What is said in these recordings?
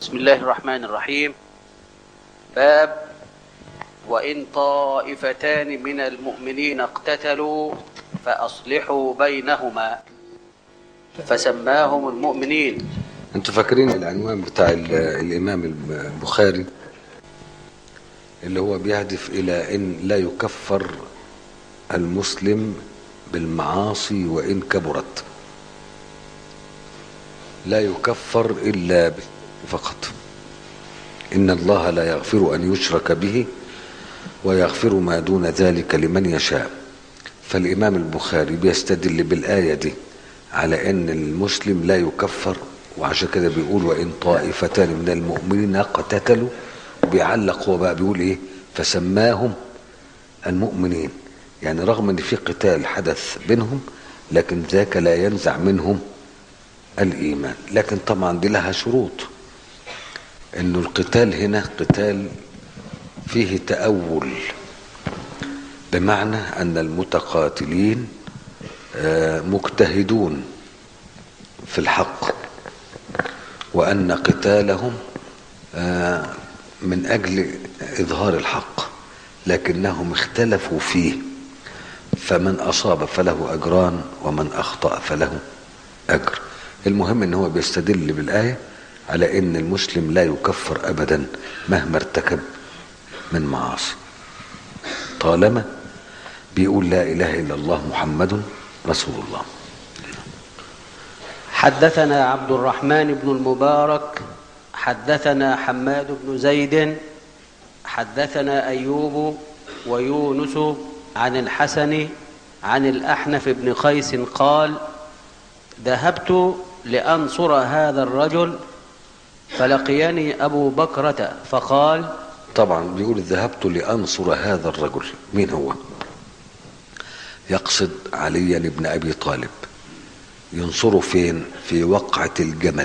بسم الله الرحمن الرحيم باب وإن طائفتان من المؤمنين اقتتلوا فأصلحوا بينهما فسماهم المؤمنين انتوا فاكرين العنوان بتاع ال- الامام البخاري اللي هو بيهدف الى ان لا يكفر المسلم بالمعاصي وان كبرت لا يكفر الا ب- فقط ان الله لا يغفر ان يشرك به ويغفر ما دون ذلك لمن يشاء فالامام البخاري بيستدل بالايه دي على ان المسلم لا يكفر وعشان كده بيقول وان طائفتان من المؤمنين اقتتلوا وبيعلق هو بقى بيقول ايه فسماهم المؤمنين يعني رغم ان في قتال حدث بينهم لكن ذاك لا ينزع منهم الايمان لكن طبعا دي لها شروط انه القتال هنا قتال فيه تأول بمعنى ان المتقاتلين آه، مجتهدون في الحق وان قتالهم آه، من اجل اظهار الحق لكنهم اختلفوا فيه فمن اصاب فله اجران ومن اخطا فله اجر المهم ان هو بيستدل بالايه على ان المسلم لا يكفر ابدا مهما ارتكب من معاصي طالما بيقول لا اله الا الله محمد رسول الله حدثنا عبد الرحمن بن المبارك حدثنا حماد بن زيد حدثنا أيوب ويونس عن الحسن عن الأحنف بن قيس قال ذهبت لأنصر هذا الرجل فلقيني أبو بكرة فقال طبعا بيقول ذهبت لانصر هذا الرجل مين هو يقصد عليا بن ابي طالب ينصره فين في وقعة الجمل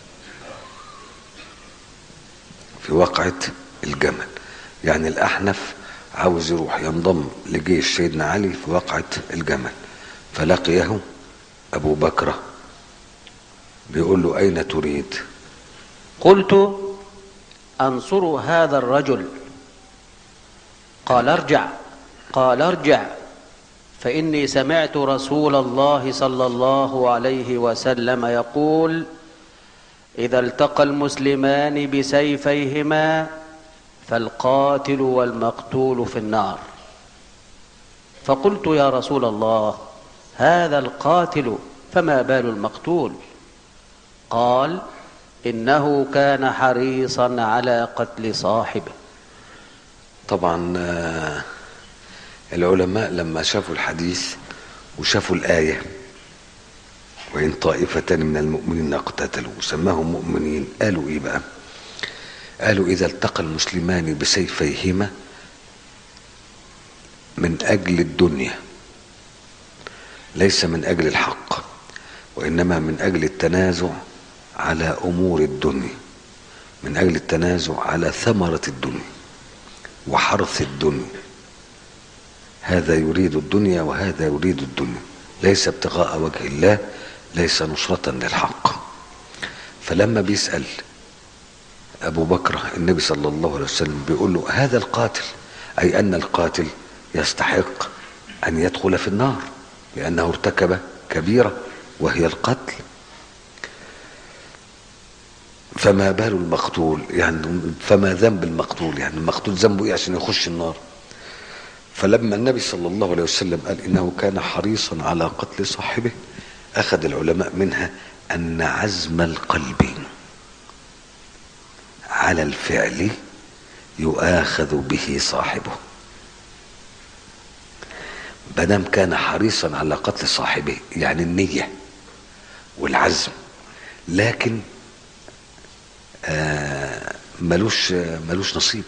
في وقعة الجمل يعني الأحنف عاوز يروح ينضم لجيش سيدنا علي في وقعة الجمل فلقيه أبو بكرة بيقول له أين تريد قلت أنصر هذا الرجل قال ارجع قال ارجع فإني سمعت رسول الله صلى الله عليه وسلم يقول إذا التقى المسلمان بسيفيهما فالقاتل والمقتول في النار فقلت يا رسول الله هذا القاتل فما بال المقتول قال إنه كان حريصا على قتل صاحبه طبعا آه، العلماء لما شافوا الحديث وشافوا الآية وإن طائفتان من المؤمنين اقتتلوا وسماهم مؤمنين قالوا إيه بقى قالوا إذا التقى المسلمان بسيفيهما من أجل الدنيا ليس من أجل الحق وإنما من أجل التنازع على أمور الدنيا من أجل التنازع على ثمرة الدنيا وحرث الدنيا هذا يريد الدنيا وهذا يريد الدنيا ليس ابتغاء وجه الله ليس نصرة للحق فلما بيسأل أبو بكر النبي صلى الله عليه وسلم بيقول له هذا القاتل أي أن القاتل يستحق أن يدخل في النار لأنه ارتكب كبيرة وهي القتل فما بال المقتول يعني فما ذنب المقتول يعني المقتول ذنبه ايه عشان يخش النار فلما النبي صلى الله عليه وسلم قال انه كان حريصا على قتل صاحبه اخذ العلماء منها ان عزم القلب على الفعل يؤاخذ به صاحبه بدم كان حريصا على قتل صاحبه يعني النية والعزم لكن آه، ملوش ملوش نصيب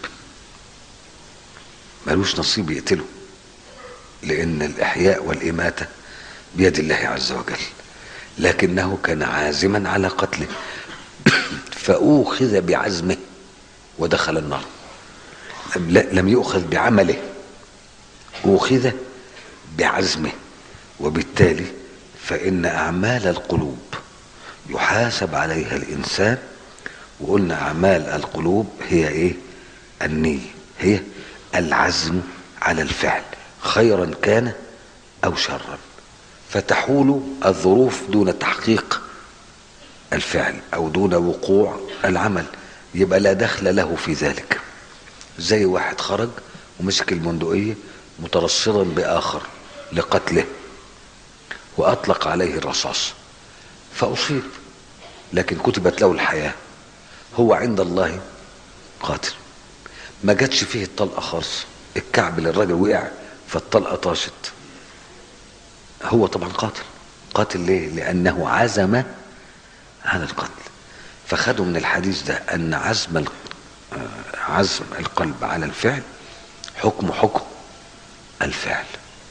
ملوش نصيب يقتله لأن الإحياء والإماتة بيد الله عز وجل لكنه كان عازما على قتله فأوخذ بعزمه ودخل النار لم- لا- لم يؤخذ بعمله أوخذ بعزمه وبالتالي فإن أعمال القلوب يحاسب عليها الإنسان وقلنا أعمال القلوب هي إيه النية هي العزم على الفعل خيرا كان أو شرا فتحول الظروف دون تحقيق الفعل أو دون وقوع العمل يبقى لا دخل له في ذلك زي واحد خرج ومسك البندقية مترصدا بآخر لقتله وأطلق عليه الرصاص فأصيب لكن كتبت له الحياة هو عند الله قاتل ما جاتش فيه الطلقة خالص الكعب اللي الراجل وقع فالطلقة طاشت هو طبعا قاتل قاتل ليه لأنه عزم على القتل فخدوا من الحديث ده أن عزم عزم القلب على الفعل حكم حكم الفعل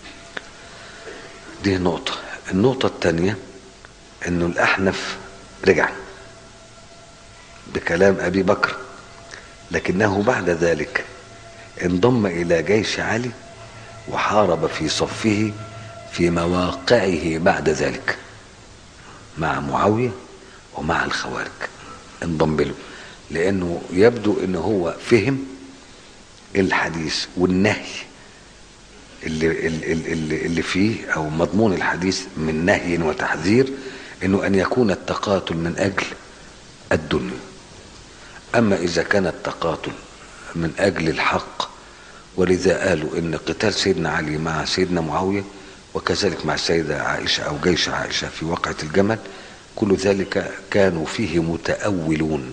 دي نقطة النقطة الثانية انه الاحنف رجع بكلام ابي بكر لكنه بعد ذلك انضم الى جيش علي وحارب في صفه في مواقعه بعد ذلك مع معاوية ومع الخوارج انضم له لانه يبدو ان هو فهم الحديث والنهي اللي, اللي, اللي فيه او مضمون الحديث من نهي وتحذير انه ان يكون التقاتل من اجل الدنيا اما اذا كان التقاتل من اجل الحق ولذا قالوا ان قتال سيدنا علي مع سيدنا معاويه وكذلك مع السيده عائشه او جيش عائشه في وقعه الجمل كل ذلك كانوا فيه متاولون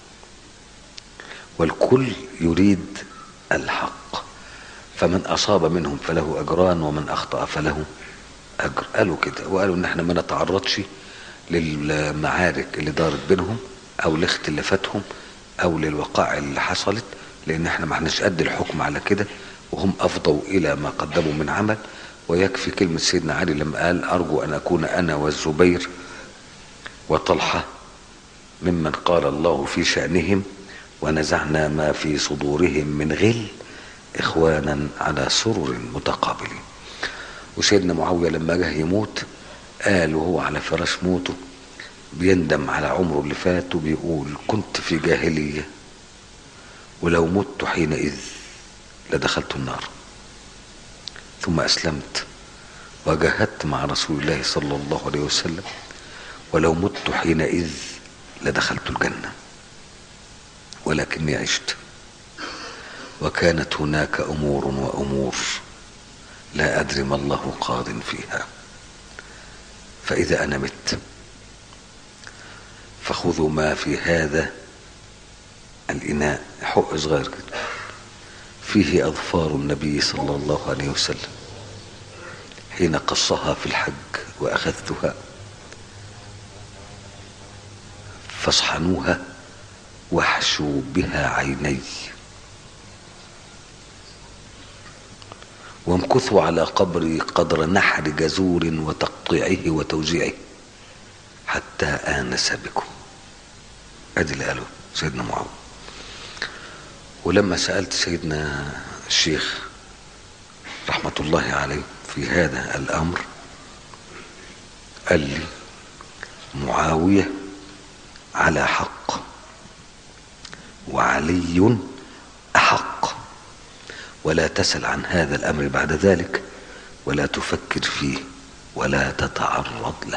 والكل يريد الحق فمن اصاب منهم فله اجران ومن اخطا فله اجر قالوا كده وقالوا ان احنا ما نتعرضش للمعارك اللي دارت بينهم او لاختلافاتهم او للوقائع اللي حصلت لان احنا ما احناش قد الحكم على كده وهم افضوا الى ما قدموا من عمل ويكفي كلمة سيدنا علي لما قال ارجو ان اكون انا والزبير وطلحة ممن قال الله في شأنهم ونزعنا ما في صدورهم من غل اخوانا على سرر متقابلين وسيدنا معاوية لما جه يموت قال وهو على فراش موته بيندم على عمره اللي فات وبيقول كنت في جاهلية ولو مت حينئذ لدخلت النار ثم أسلمت وجاهدت مع رسول الله صلى الله عليه وسلم ولو مت حينئذ لدخلت الجنة ولكني عشت وكانت هناك أمور وأمور لا أدري ما الله قاض فيها فإذا أنا مت فخذوا ما في هذا الإناء حق صغير كده فيه أظفار النبي صلى الله عليه وسلم حين قصها في الحج وأخذتها فاصحنوها واحشوا بها عيني وامكثوا على قبري قدر نحر جزور وتقطيعه وتوزيعه حتى آنس بكم ادي اللي قاله سيدنا معاوية ولما سألت سيدنا الشيخ رحمة الله عليه في هذا الأمر قال لي معاوية على حق وعلي أحق ولا تسل عن هذا الأمر بعد ذلك ولا تفكر فيه ولا تتعرض له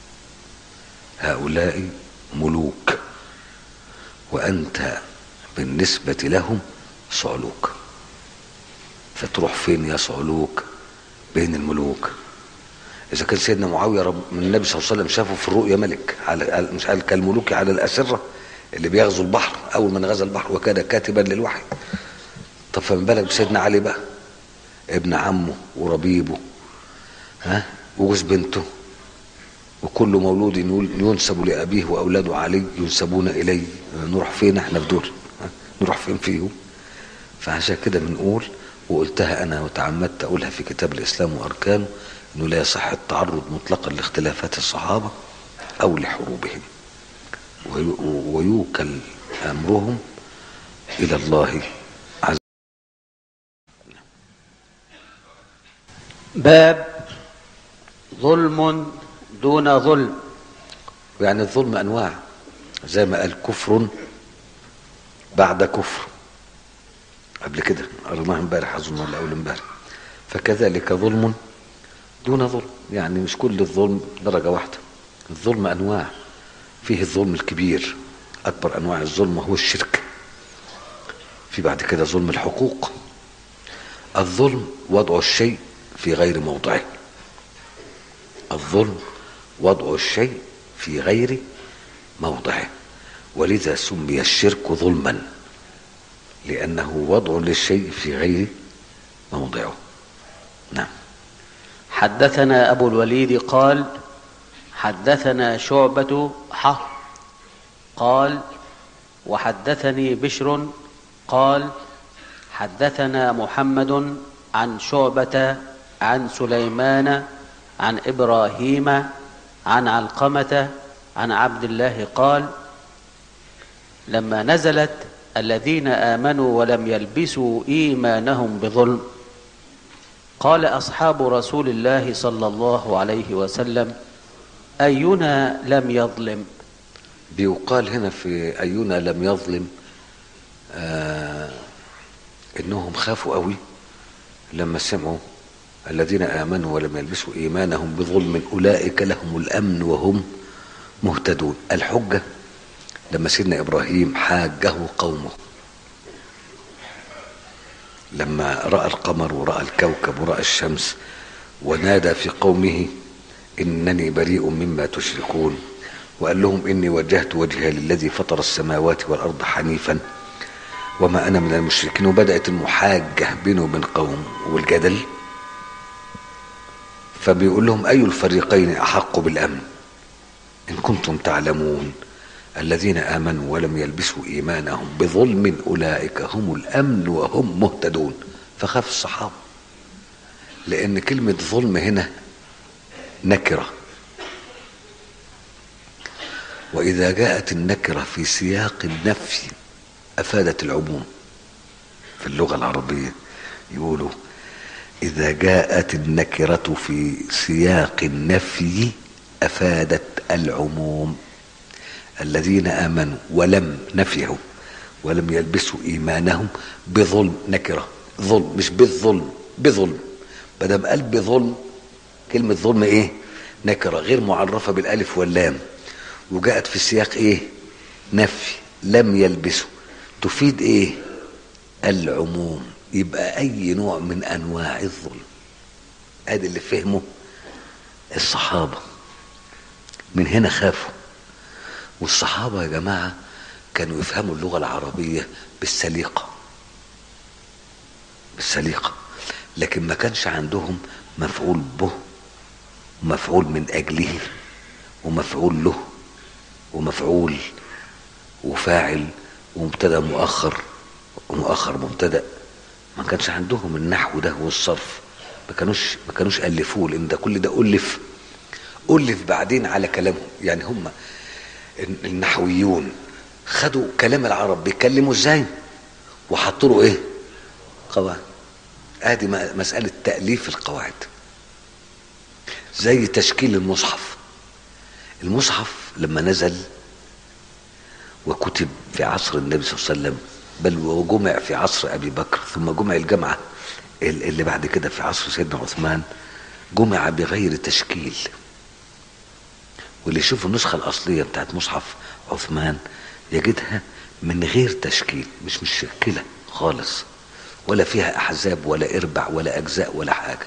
هؤلاء ملوك وأنت بالنسبة لهم صعلوك فتروح فين يا صعلوك بين الملوك إذا كان سيدنا معاوية رب من النبي صلى الله عليه وسلم شافه في الرؤيا ملك على مش قال كالملوك على الأسرة اللي بيغزو البحر أول من غزا البحر وكان كاتبا للوحي طب فمن بالك بسيدنا علي بقى ابن عمه وربيبه ها وجوز بنته وكل مولود ينسب لأبيه وأولاده علي ينسبون إليه نروح فين احنا في دول نروح فين فيهم فعشان كده بنقول وقلتها أنا وتعمدت أقولها في كتاب الإسلام وأركانه أنه لا يصح التعرض مطلقا لاختلافات الصحابة أو لحروبهم ويوكل أمرهم إلى الله عز باب ظلم دون ظلم يعني الظلم أنواع زي ما قال كفر بعد كفر قبل كده قريناها امبارح اظن ولا اول امبارح فكذلك ظلم دون ظلم يعني مش كل الظلم درجه واحده الظلم انواع فيه الظلم الكبير اكبر انواع الظلم هو الشرك في بعد كده ظلم الحقوق الظلم وضع الشيء في غير موضعه الظلم وضع الشيء في غير موضعه ولذا سمي الشرك ظلما لأنه وضع للشيء في غير موضعه نعم حدثنا أبو الوليد قال حدثنا شعبة ح قال وحدثني بشر قال حدثنا محمد عن شعبة عن سليمان عن إبراهيم عن علقمة عن عبد الله قال لما نزلت الذين آمنوا ولم يلبسوا إيمانهم بظلم قال أصحاب رسول الله صلى الله عليه وسلم أينا لم يظلم بيقال هنا في أينا لم يظلم آه إنهم خافوا قوي لما سمعوا الذين آمنوا ولم يلبسوا إيمانهم بظلم أولئك لهم الأمن وهم مهتدون الحجة لما سيدنا إبراهيم حاجه قومه لما رأى القمر ورأى الكوكب ورأى الشمس ونادى في قومه إنني بريء مما تشركون وقال لهم إني وجهت وجهي للذي فطر السماوات والأرض حنيفا وما أنا من المشركين وبدأت المحاجة بينه وبين قوم والجدل فبيقول لهم أي الفريقين أحق بالأمن إن كنتم تعلمون الذين آمنوا ولم يلبسوا إيمانهم بظلم أولئك هم الأمن وهم مهتدون فخاف الصحابة لأن كلمة ظلم هنا نكرة وإذا جاءت النكرة في سياق النفي أفادت العموم في اللغة العربية يقولوا إذا جاءت النكرة في سياق النفي أفادت العموم الذين آمنوا ولم نفيهم ولم يلبسوا إيمانهم بظلم نكرة ظلم مش بالظلم بظلم بدم قال بظلم كلمة ظلم إيه نكرة غير معرفة بالألف واللام وجاءت في السياق إيه نفي لم يلبسوا تفيد إيه العموم يبقى أي نوع من أنواع الظلم ادي اللي فهمه الصحابة من هنا خافوا والصحابة يا جماعة كانوا يفهموا اللغة العربية بالسليقة بالسليقة لكن ما كانش عندهم مفعول به ومفعول من أجله ومفعول له ومفعول وفاعل ومبتدا مؤخر ومؤخر مبتدا ما كانش عندهم النحو ده والصرف ما كانوش ما كانوش الفوه لان ده كل ده الف الف بعدين على كلامهم يعني هم النحويون خدوا كلام العرب بيتكلموا ازاي وحطوا له ايه قواعد ادي مساله تاليف القواعد زي تشكيل المصحف المصحف لما نزل وكتب في عصر النبي صلى الله عليه وسلم بل وجمع في عصر ابي بكر ثم جمع الجامعه اللي بعد كده في عصر سيدنا عثمان جمع بغير تشكيل واللي يشوف النسخة الأصلية بتاعت مصحف عثمان يجدها من غير تشكيل مش مشكلة خالص ولا فيها أحزاب ولا إربع ولا أجزاء ولا حاجة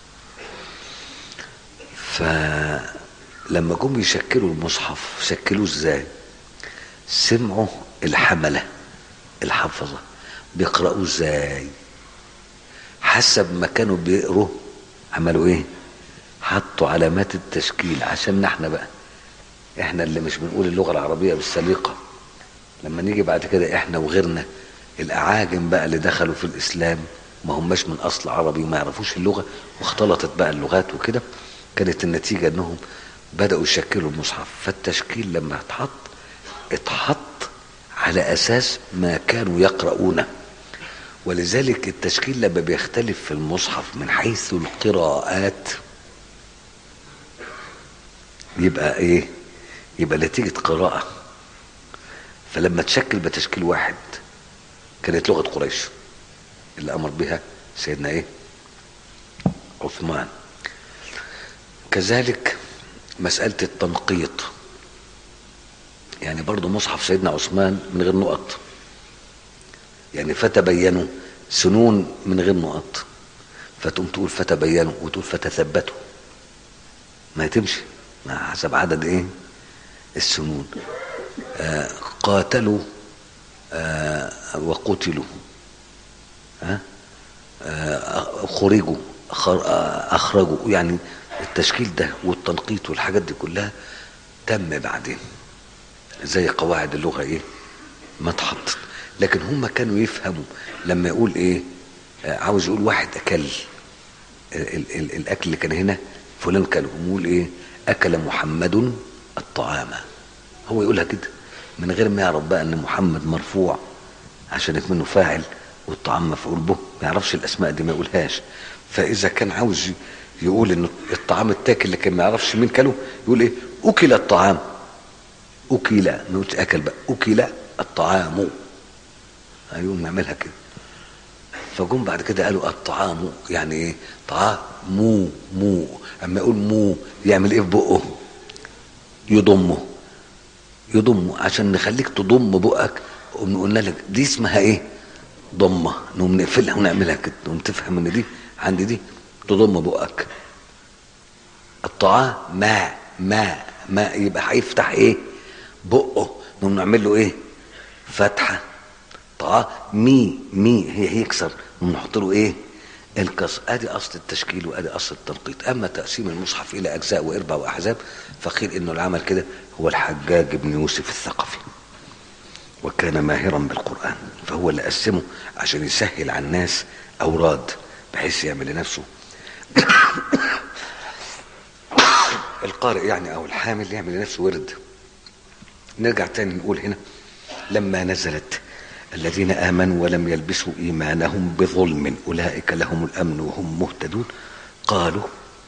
فلما جم يشكلوا المصحف شكلوه ازاي سمعوا الحملة الحفظة بيقرأوه ازاي حسب ما كانوا بيقروا عملوا ايه حطوا علامات التشكيل عشان احنا بقى احنا اللي مش بنقول اللغة العربية بالسليقة لما نيجي بعد كده احنا وغيرنا الاعاجم بقى اللي دخلوا في الاسلام ما هماش من اصل عربي وما يعرفوش اللغة واختلطت بقى اللغات وكده كانت النتيجة انهم بدأوا يشكلوا المصحف فالتشكيل لما اتحط اتحط على اساس ما كانوا يقرؤونه ولذلك التشكيل لما بيختلف في المصحف من حيث القراءات يبقى ايه يبقى نتيجة قراءة فلما تشكل بتشكيل واحد كانت لغة قريش اللي أمر بها سيدنا إيه عثمان كذلك مسألة التنقيط يعني برضو مصحف سيدنا عثمان من غير نقط يعني فتبينوا سنون من غير نقط فتقوم تقول فتبينوا وتقول فتثبتوا ما تمشي مع حسب عدد ايه السنون آه قاتلوا آه وقتلوا ها آه خرجوا اخرجوا يعني التشكيل ده والتنقيط والحاجات دي كلها تم بعدين زي قواعد اللغه ايه ما اتحطت لكن هم كانوا يفهموا لما يقول ايه عاوز يقول واحد اكل ال ال الاكل اللي كان هنا فلان كان يقول ايه اكل محمد الطعام هو يقولها كده من غير ما يعرف بقى ان محمد مرفوع عشان منه فاعل والطعام مفعول به ما يعرفش الاسماء دي ما يقولهاش فاذا كان عاوز يقول ان الطعام التاكل اللي كان ما يعرفش مين كله يقول ايه اكل الطعام اكل ما يقولش اكل بقى اكل الطعام ايوه نعملها كده فجم بعد كده قالوا الطعام يعني ايه طعام مو مو اما يقول مو يعمل ايه في بقه يضمه يضمه عشان نخليك تضم بقك قلنا لك دي اسمها ايه ضمه نقوم نقفلها ونعملها كده نقوم تفهم ان دي عندي دي تضم بقك الطعام ما ما ما يبقى هيفتح ايه بقه نقوم نعمل له ايه فتحه طعام مي مي هي هيكسر ونحط له ايه الكسر ادي اصل التشكيل وادي اصل التنقيط اما تقسيم المصحف الى اجزاء واربع واحزاب فقيل انه العمل كده هو الحجاج بن يوسف الثقفي وكان ماهرا بالقران فهو اللي قسمه عشان يسهل على الناس اوراد بحيث يعمل لنفسه القارئ يعني او الحامل يعمل لنفسه ورد نرجع تاني نقول هنا لما نزلت الذين امنوا ولم يلبسوا ايمانهم بظلم اولئك لهم الامن وهم مهتدون قالوا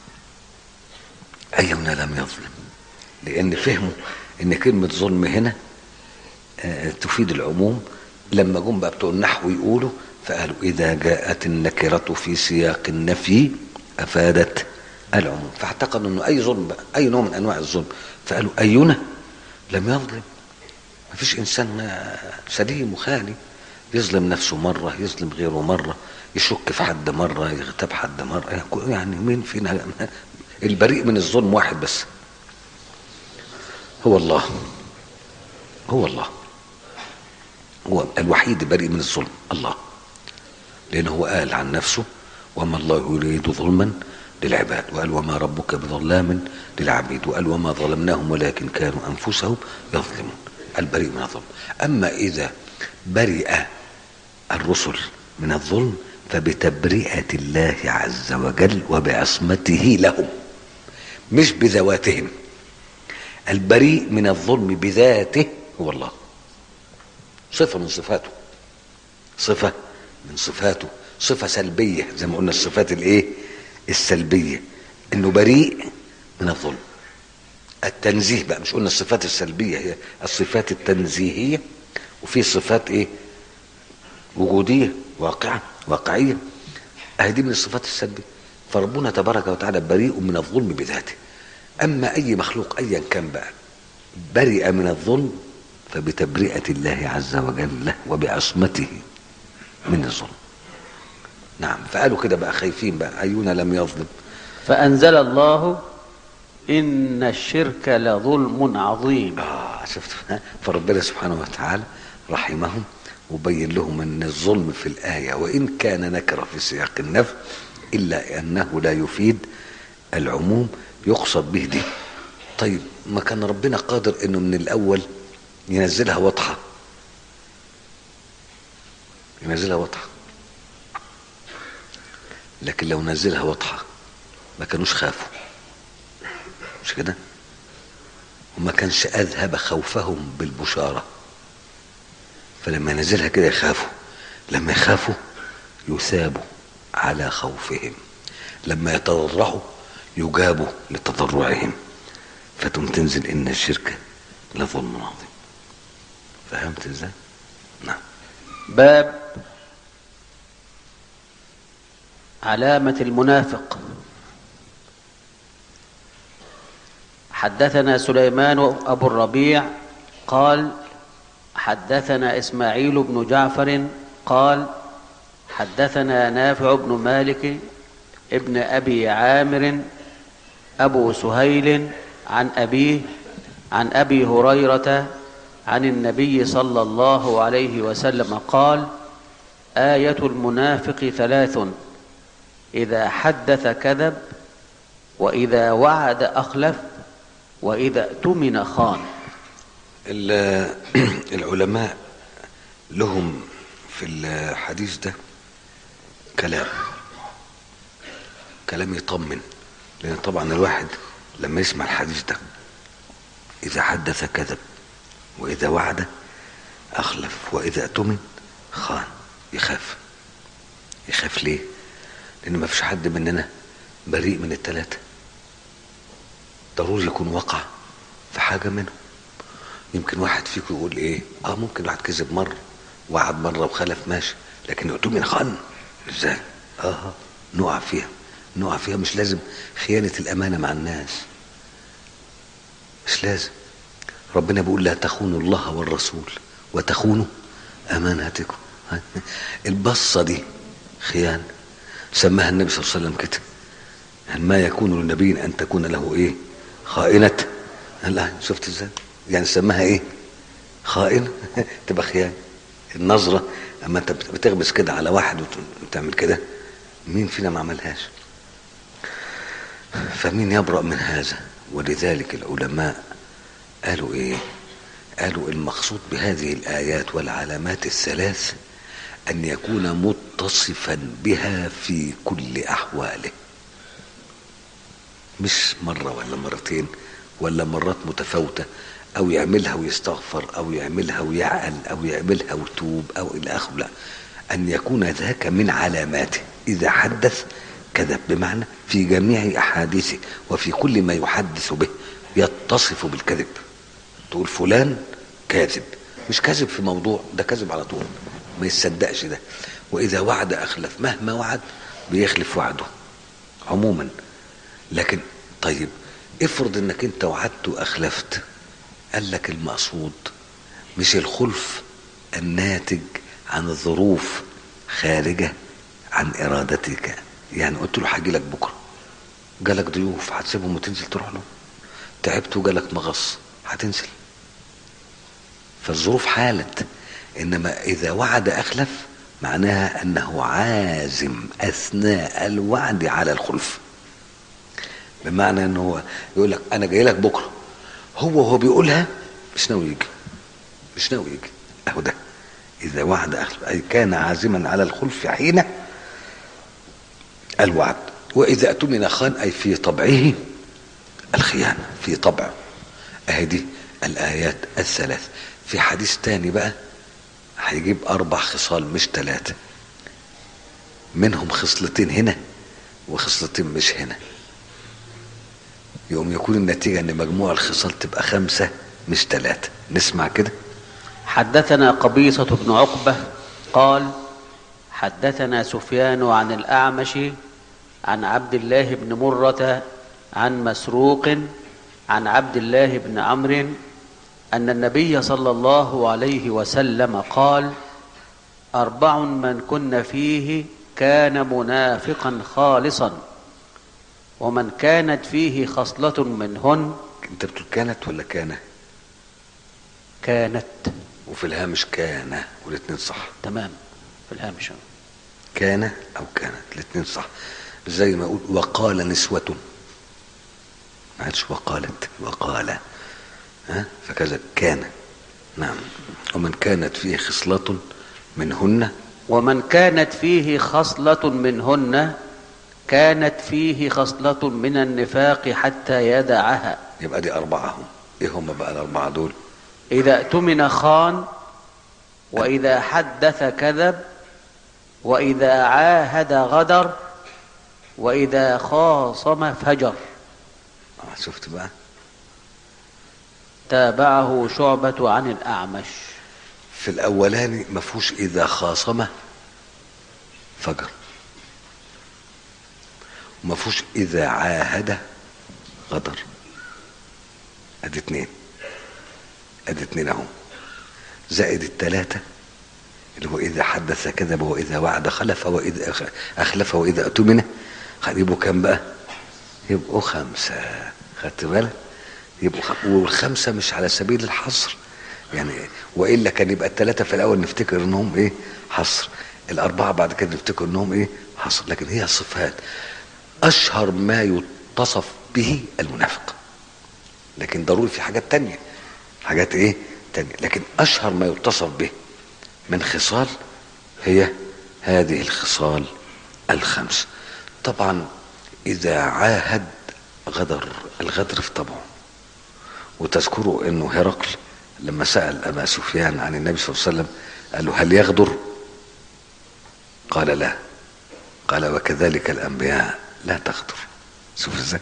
اينا لم يظلم لان فهموا ان كلمه ظلم هنا آه تفيد العموم لما جم بقى بتوع النحو يقولوا فقالوا اذا جاءت النكره في سياق النفي افادت العموم فاعتقدوا انه اي ظلم بقى اي نوع من انواع الظلم فقالوا اينا لم يظلم ما فيش انسان سليم وخالي يظلم نفسه مره يظلم غيره مره يشك في حد مره يغتاب حد مره يعني مين فينا البريء من الظلم واحد بس هو الله هو الله هو الوحيد بريء من الظلم الله لانه هو قال عن نفسه وما الله يريد ظلما للعباد وقال وما ربك بظلام للعبيد وقال وما ظلمناهم ولكن كانوا انفسهم يظلمون البريء من الظلم اما اذا برئ الرسل من الظلم فبتبرئه الله عز وجل وبعصمته لهم مش بذواتهم البريء من الظلم بذاته هو الله صفه من صفاته صفه من صفاته صفه سلبيه زي ما قلنا الصفات الايه السلبيه انه بريء من الظلم التنزيه بقى مش قلنا الصفات السلبيه هي الصفات التنزيهيه وفي صفات ايه وجوديه واقعه واقعيه اهي دي من الصفات السلبيه فربنا تبارك وتعالى بريء من الظلم بذاته اما اي مخلوق ايا كان بقى برئ من الظلم فبتبرئه الله عز وجل له وبعصمته من الظلم نعم فقالوا كده بقى خايفين بقى ايونا لم يظلم فأنزل الله إن الشرك لظلم عظيم اه شفت فربنا سبحانه وتعالى رحمهم وبين لهم ان الظلم في الايه وان كان نكره في سياق النفي الا انه لا يفيد العموم يقصد به دي طيب ما كان ربنا قادر انه من الاول ينزلها واضحه ينزلها واضحه لكن لو نزلها واضحه ما كانوش خافوا مش كده وما كانش اذهب خوفهم بالبشاره فلما ينزلها كده يخافوا لما يخافوا يثابوا على خوفهم لما يتضرعوا يجابوا لتضرعهم فتم تنزل ان الشرك لظلم عظيم فهمت ازاي نعم باب علامة المنافق حدثنا سليمان أبو الربيع قال حدثنا إسماعيل بن جعفر قال حدثنا نافع بن مالك ابن أبي عامر أبو سهيل عن أبيه عن أبي هريرة عن النبي صلى الله عليه وسلم قال آية المنافق ثلاث إذا حدث كذب وإذا وعد أخلف وإذا اؤتمن خان العلماء لهم في الحديث ده كلام كلام يطمن لأن طبعا الواحد لما يسمع الحديث ده إذا حدث كذب وإذا وعد أخلف وإذا اؤتمن خان يخاف يخاف ليه لأن ما فيش حد مننا بريء من الثلاثة ضروري يكون وقع في حاجة منهم يمكن واحد فيكم يقول ايه اه ممكن واحد كذب مرة وعد مرة وخلف ماشي لكن اؤتمن خان ازاي اه نقع فيها نقع فيها مش لازم خيانة الأمانة مع الناس مش لازم ربنا بيقول لا تخونوا الله والرسول وتخونوا أماناتكم البصة دي خيانة سماها النبي صلى الله عليه وسلم كده يعني ما يكون للنبي أن تكون له إيه خائنة لا شفت ازاي يعني سماها إيه خائنة تبقى خيانة النظرة أما أنت بتغبس كده على واحد وتعمل كده مين فينا ما عملهاش فمين يبرأ من هذا ولذلك العلماء قالوا ايه قالوا المقصود بهذه الآيات والعلامات الثلاث أن يكون متصفا بها في كل أحواله مش مرة ولا مرتين ولا مرات متفاوتة أو يعملها ويستغفر أو يعملها ويعقل أو يعملها ويتوب أو إلى آخره لا أن يكون ذاك من علاماته إذا حدث كذب بمعنى في جميع أحاديثه وفي كل ما يحدث به يتصف بالكذب تقول فلان كاذب مش كاذب في موضوع ده كاذب على طول ما يصدقش ده وإذا وعد أخلف مهما وعد بيخلف وعده عموما لكن طيب افرض انك انت وعدت واخلفت قال لك المقصود مش الخلف الناتج عن الظروف خارجة عن ارادتك يعني قلت له هاجي لك بكره جالك ضيوف هتسيبهم وتنزل تروح له تعبت وجالك مغص هتنزل فالظروف حالت انما اذا وعد اخلف معناها انه عازم اثناء الوعد على الخلف بمعنى انه هو يقول لك انا جاي لك بكره هو وهو بيقولها مش ناوي يجي مش ناوي يجي اهو ده اذا وعد اخلف اي كان عازما على الخلف حين الوعد واذا اؤتمن خان اي في طبعه الخيانه في طبعه اهي دي الايات الثلاث في حديث تاني بقى هيجيب اربع خصال مش ثلاثه منهم خصلتين هنا وخصلتين مش هنا يقوم يكون النتيجة ان مجموع الخصال تبقى خمسة مش ثلاثة نسمع كده حدثنا قبيصة بن عقبة قال حدثنا سفيان عن الأعمش عن عبد الله بن مرة عن مسروق عن عبد الله بن عمرو أن النبي صلى الله عليه وسلم قال أربع من كن فيه كان منافقا خالصا ومن كانت فيه خصلة منهن انت بتقول كانت ولا كان كانت وفي الهامش كان والاثنين صح تمام في الهامش كان او كانت الاثنين صح زي ما اقول وقال نسوة ما عادش وقالت وقال ها فكذا كان نعم ومن كانت فيه خصلة منهن ومن كانت فيه خصلة منهن كانت فيه خصلة من النفاق حتى يدعها يبقى دي أربعة هم إيه هم بقى الأربعة دول إذا اؤتمن خان وإذا حدث كذب وإذا عاهد غدر وإذا خاصم فجر آه شفت بقى تابعه شعبة عن الأعمش في الاولاني ما فيهوش اذا خاصم فجر وما فيهوش اذا عاهد غدر ادي اتنين ادي اتنين اهو زائد التلاتة اللي هو اذا حدث كذب واذا وعد خلف واذا أخ- اخلف واذا اؤتمن يبقوا كام بقى يبقوا خمسة خدت بالك يبقوا خ... والخمسة مش على سبيل الحصر يعني والا كان يبقى الثلاثة في الاول نفتكر انهم ايه حصر الاربعة بعد كده نفتكر انهم ايه حصر لكن هي صفات اشهر ما يتصف به المنافق لكن ضروري في حاجات تانية حاجات ايه تانية لكن اشهر ما يتصف به من خصال هي هذه الخصال الخمس طبعا اذا عاهد غدر الغدر في طبعه وتذكروا انه هرقل لما سال ابا سفيان عن النبي صلى الله عليه وسلم قال له هل يغدر قال لا قال وكذلك الانبياء لا تغدر شوف ازاي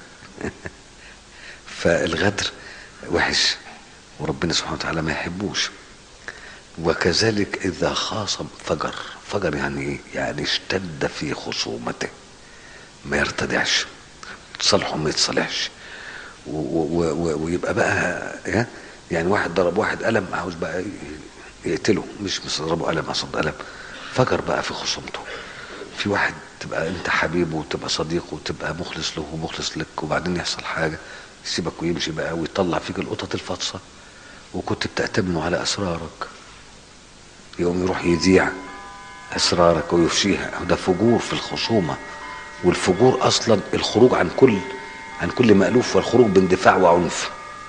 فالغدر وحش وربنا سبحانه وتعالى ما يحبوش وكذلك اذا خاصم فجر فجر يعني ايه يعني اشتد في خصومته ما يرتدعش تصالحه ما يتصالحش و- و- و- ويبقى بقى إيه؟ يعني واحد ضرب واحد قلم عاوز بقى ي- يقتله مش مش ضربه قلم قصد قلم فجر بقى في خصومته في واحد تبقى انت حبيبه وتبقى صديقه وتبقى مخلص له ومخلص لك وبعدين يحصل حاجه يسيبك ويمشي بقى ويطلع فيك القطط الفاطسه وكنت بتأتمنه على اسرارك يقوم يروح يذيع اسرارك ويفشيها ده فجور في الخصومه والفجور اصلا الخروج عن كل عن كل مألوف والخروج باندفاع وعنف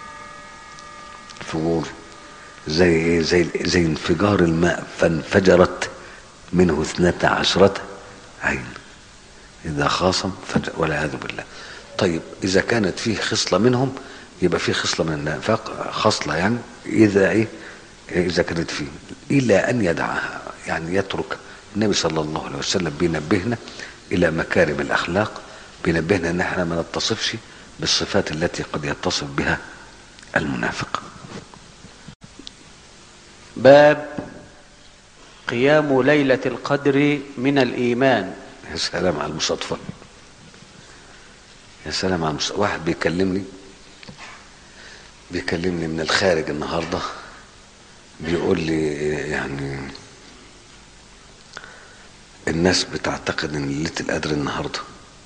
الفجور زي ايه زي زي انفجار الماء فانفجرت منه اثنتا عشرة عين إذا خاصم فجأة والعياذ بالله طيب إذا كانت فيه خصلة منهم يبقى فيه خصلة من النفاق خصلة يعني إذا إيه إذا كانت فيه إلى أن يدعها يعني يترك النبي صلى الله عليه وسلم بينبهنا إلى مكارم الأخلاق بينبهنا أن احنا ما نتصفش بالصفات التي قد يتصف بها المنافق باب قيام ليلة القدر من الإيمان يا سلام على المصادفة يا سلام على المصادفة واحد بيكلمني بيكلمني من الخارج النهاردة بيقول لي يعني الناس بتعتقد ان ليلة القدر النهاردة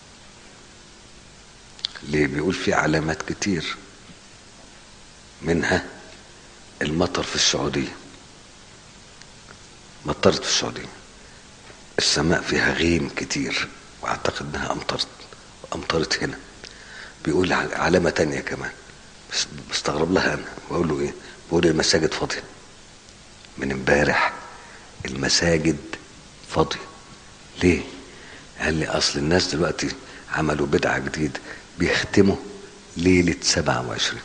ليه بيقول في علامات كتير منها المطر في السعودية مطرت في السعودية السماء فيها غيم كتير واعتقد انها امطرت امطرت هنا بيقول ع- علامة تانية كمان بس بستغرب لها انا بقول له ايه بقول المساجد فاضية من امبارح المساجد فاضية ليه قال لي اصل الناس دلوقتي عملوا بدعة جديدة بيختموا ليلة 27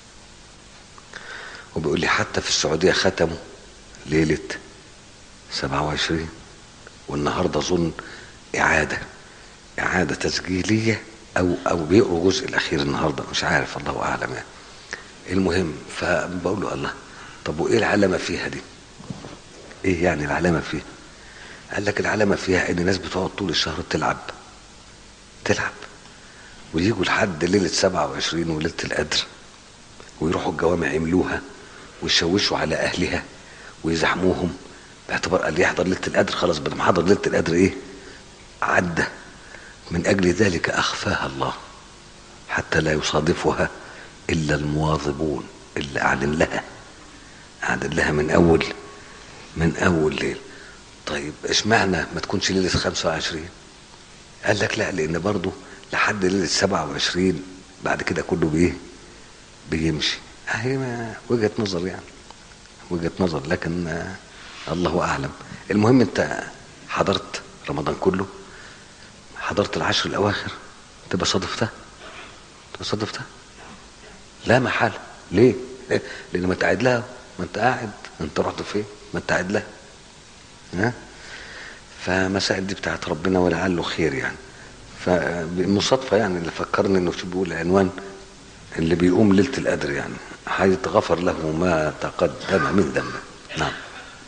وبيقول لي حتى في السعودية ختموا ليلة 27 والنهارده اظن اعاده اعاده تسجيليه او او بيقروا الجزء الاخير النهارده مش عارف الله اعلم يعني المهم فبقول له الله طب وايه العلامه فيها دي؟ ايه يعني العلامه فيها؟ قال لك العلامه فيها ان الناس بتقعد طول الشهر تلعب تلعب ويجوا لحد ليله 27 وليله القدر ويروحوا الجوامع يملوها ويشوشوا على اهلها ويزحموهم باعتبار اللي يحضر ليله القدر خلاص بدل ما حضر ليله القدر ايه عدى من اجل ذلك اخفاها الله حتى لا يصادفها الا المواظبون اللي اعلن لها اعلن لها من اول من اول ليل طيب اشمعنى ما تكونش ليله 25 قال لك لا لان برضه لحد ليله 27 بعد كده كله بايه بيمشي اهي ما- وجهه نظر يعني وجهه نظر لكن آه، الله اعلم المهم انت حضرت رمضان كله حضرت العشر الاواخر تبقى صادفتها تبقى صادفتها لا محال ليه ليه؟ لان ما انت قاعد لها ما انت قاعد انت رحت فين ما انت قاعد لها ها فمسائل دي بتاعت ربنا ولعله خير يعني فالمصادفه يعني اللي فكرني انه شو بيقول عنوان اللي بيقوم ليله القدر يعني هيتغفر له ما تقدم من ذنبه نعم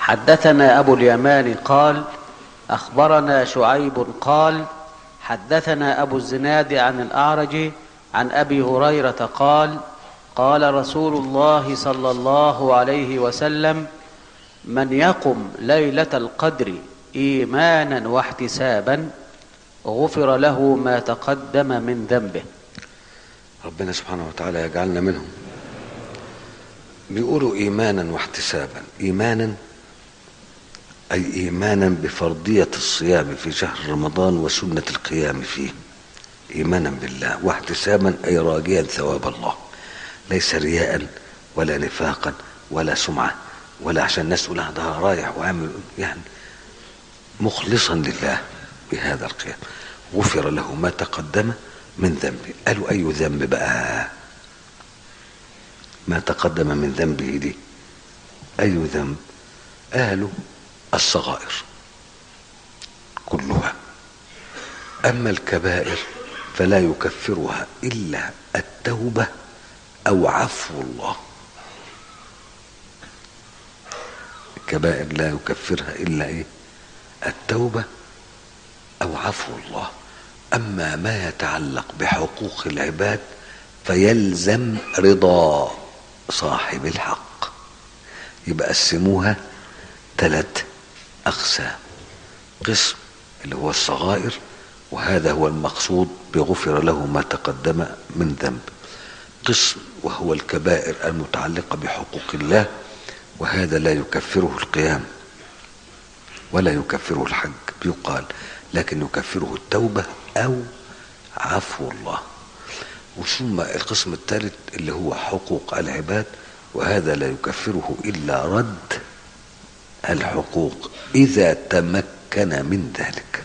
حدثنا أبو اليمان قال أخبرنا شعيب قال حدثنا أبو الزناد عن الأعرج عن أبي هريرة قال قال رسول الله صلى الله عليه وسلم من يقم ليلة القدر إيمانا واحتسابا غفر له ما تقدم من ذنبه ربنا سبحانه وتعالى يجعلنا منهم بيقولوا ايمانا واحتسابا ايمانا اي ايمانا بفرضيه الصيام في شهر رمضان وسنه القيام فيه ايمانا بالله واحتسابا اي راجيا ثواب الله ليس رياء ولا نفاقا ولا سمعه ولا عشان الناس تقول ده رايح وعامل يعني مخلصا لله بهذا القيام غفر له ما تقدم من ذنبه قالوا اي ذنب بقى ما تقدم من ذنبه دي اي ذنب قالوا الصغائر كلها اما الكبائر فلا يكفرها الا التوبه او عفو الله الكبائر لا يكفرها الا ايه التوبه او عفو الله اما ما يتعلق بحقوق العباد فيلزم رضا صاحب الحق يبقى قسموها ثلاث اقسام قسم اللي هو الصغائر وهذا هو المقصود بغفر له ما تقدم من ذنب قسم وهو الكبائر المتعلقه بحقوق الله وهذا لا يكفره القيام ولا يكفره الحج يقال لكن يكفره التوبه او عفو الله وثم القسم الثالث اللي هو حقوق العباد وهذا لا يكفره الا رد الحقوق اذا تمكن من ذلك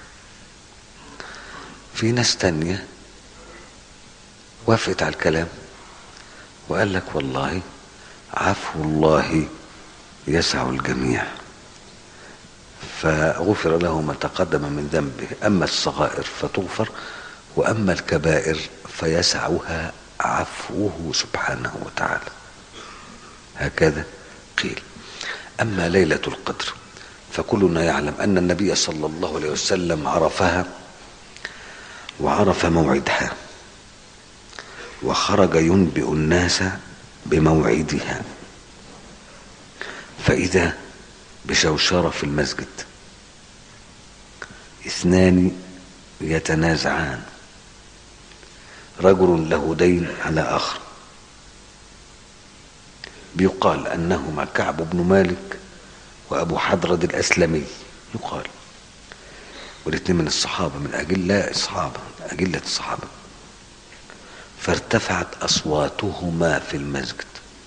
في ناس تانية وافقت على الكلام وقال لك والله عفو الله يسع الجميع فغفر له ما تقدم من ذنبه اما الصغائر فتغفر واما الكبائر فيسعها عفوه سبحانه وتعالى هكذا قيل اما ليله القدر فكلنا يعلم ان النبي صلى الله عليه وسلم عرفها وعرف موعدها وخرج ينبئ الناس بموعدها فاذا بشوشره في المسجد اثنان يتنازعان رجل له دين على اخر بيقال انهما كعب بن مالك وابو حضرد الاسلمي يقال والاثنين من الصحابه من اجلاء الصحابه اجله الصحابه فارتفعت اصواتهما في المسجد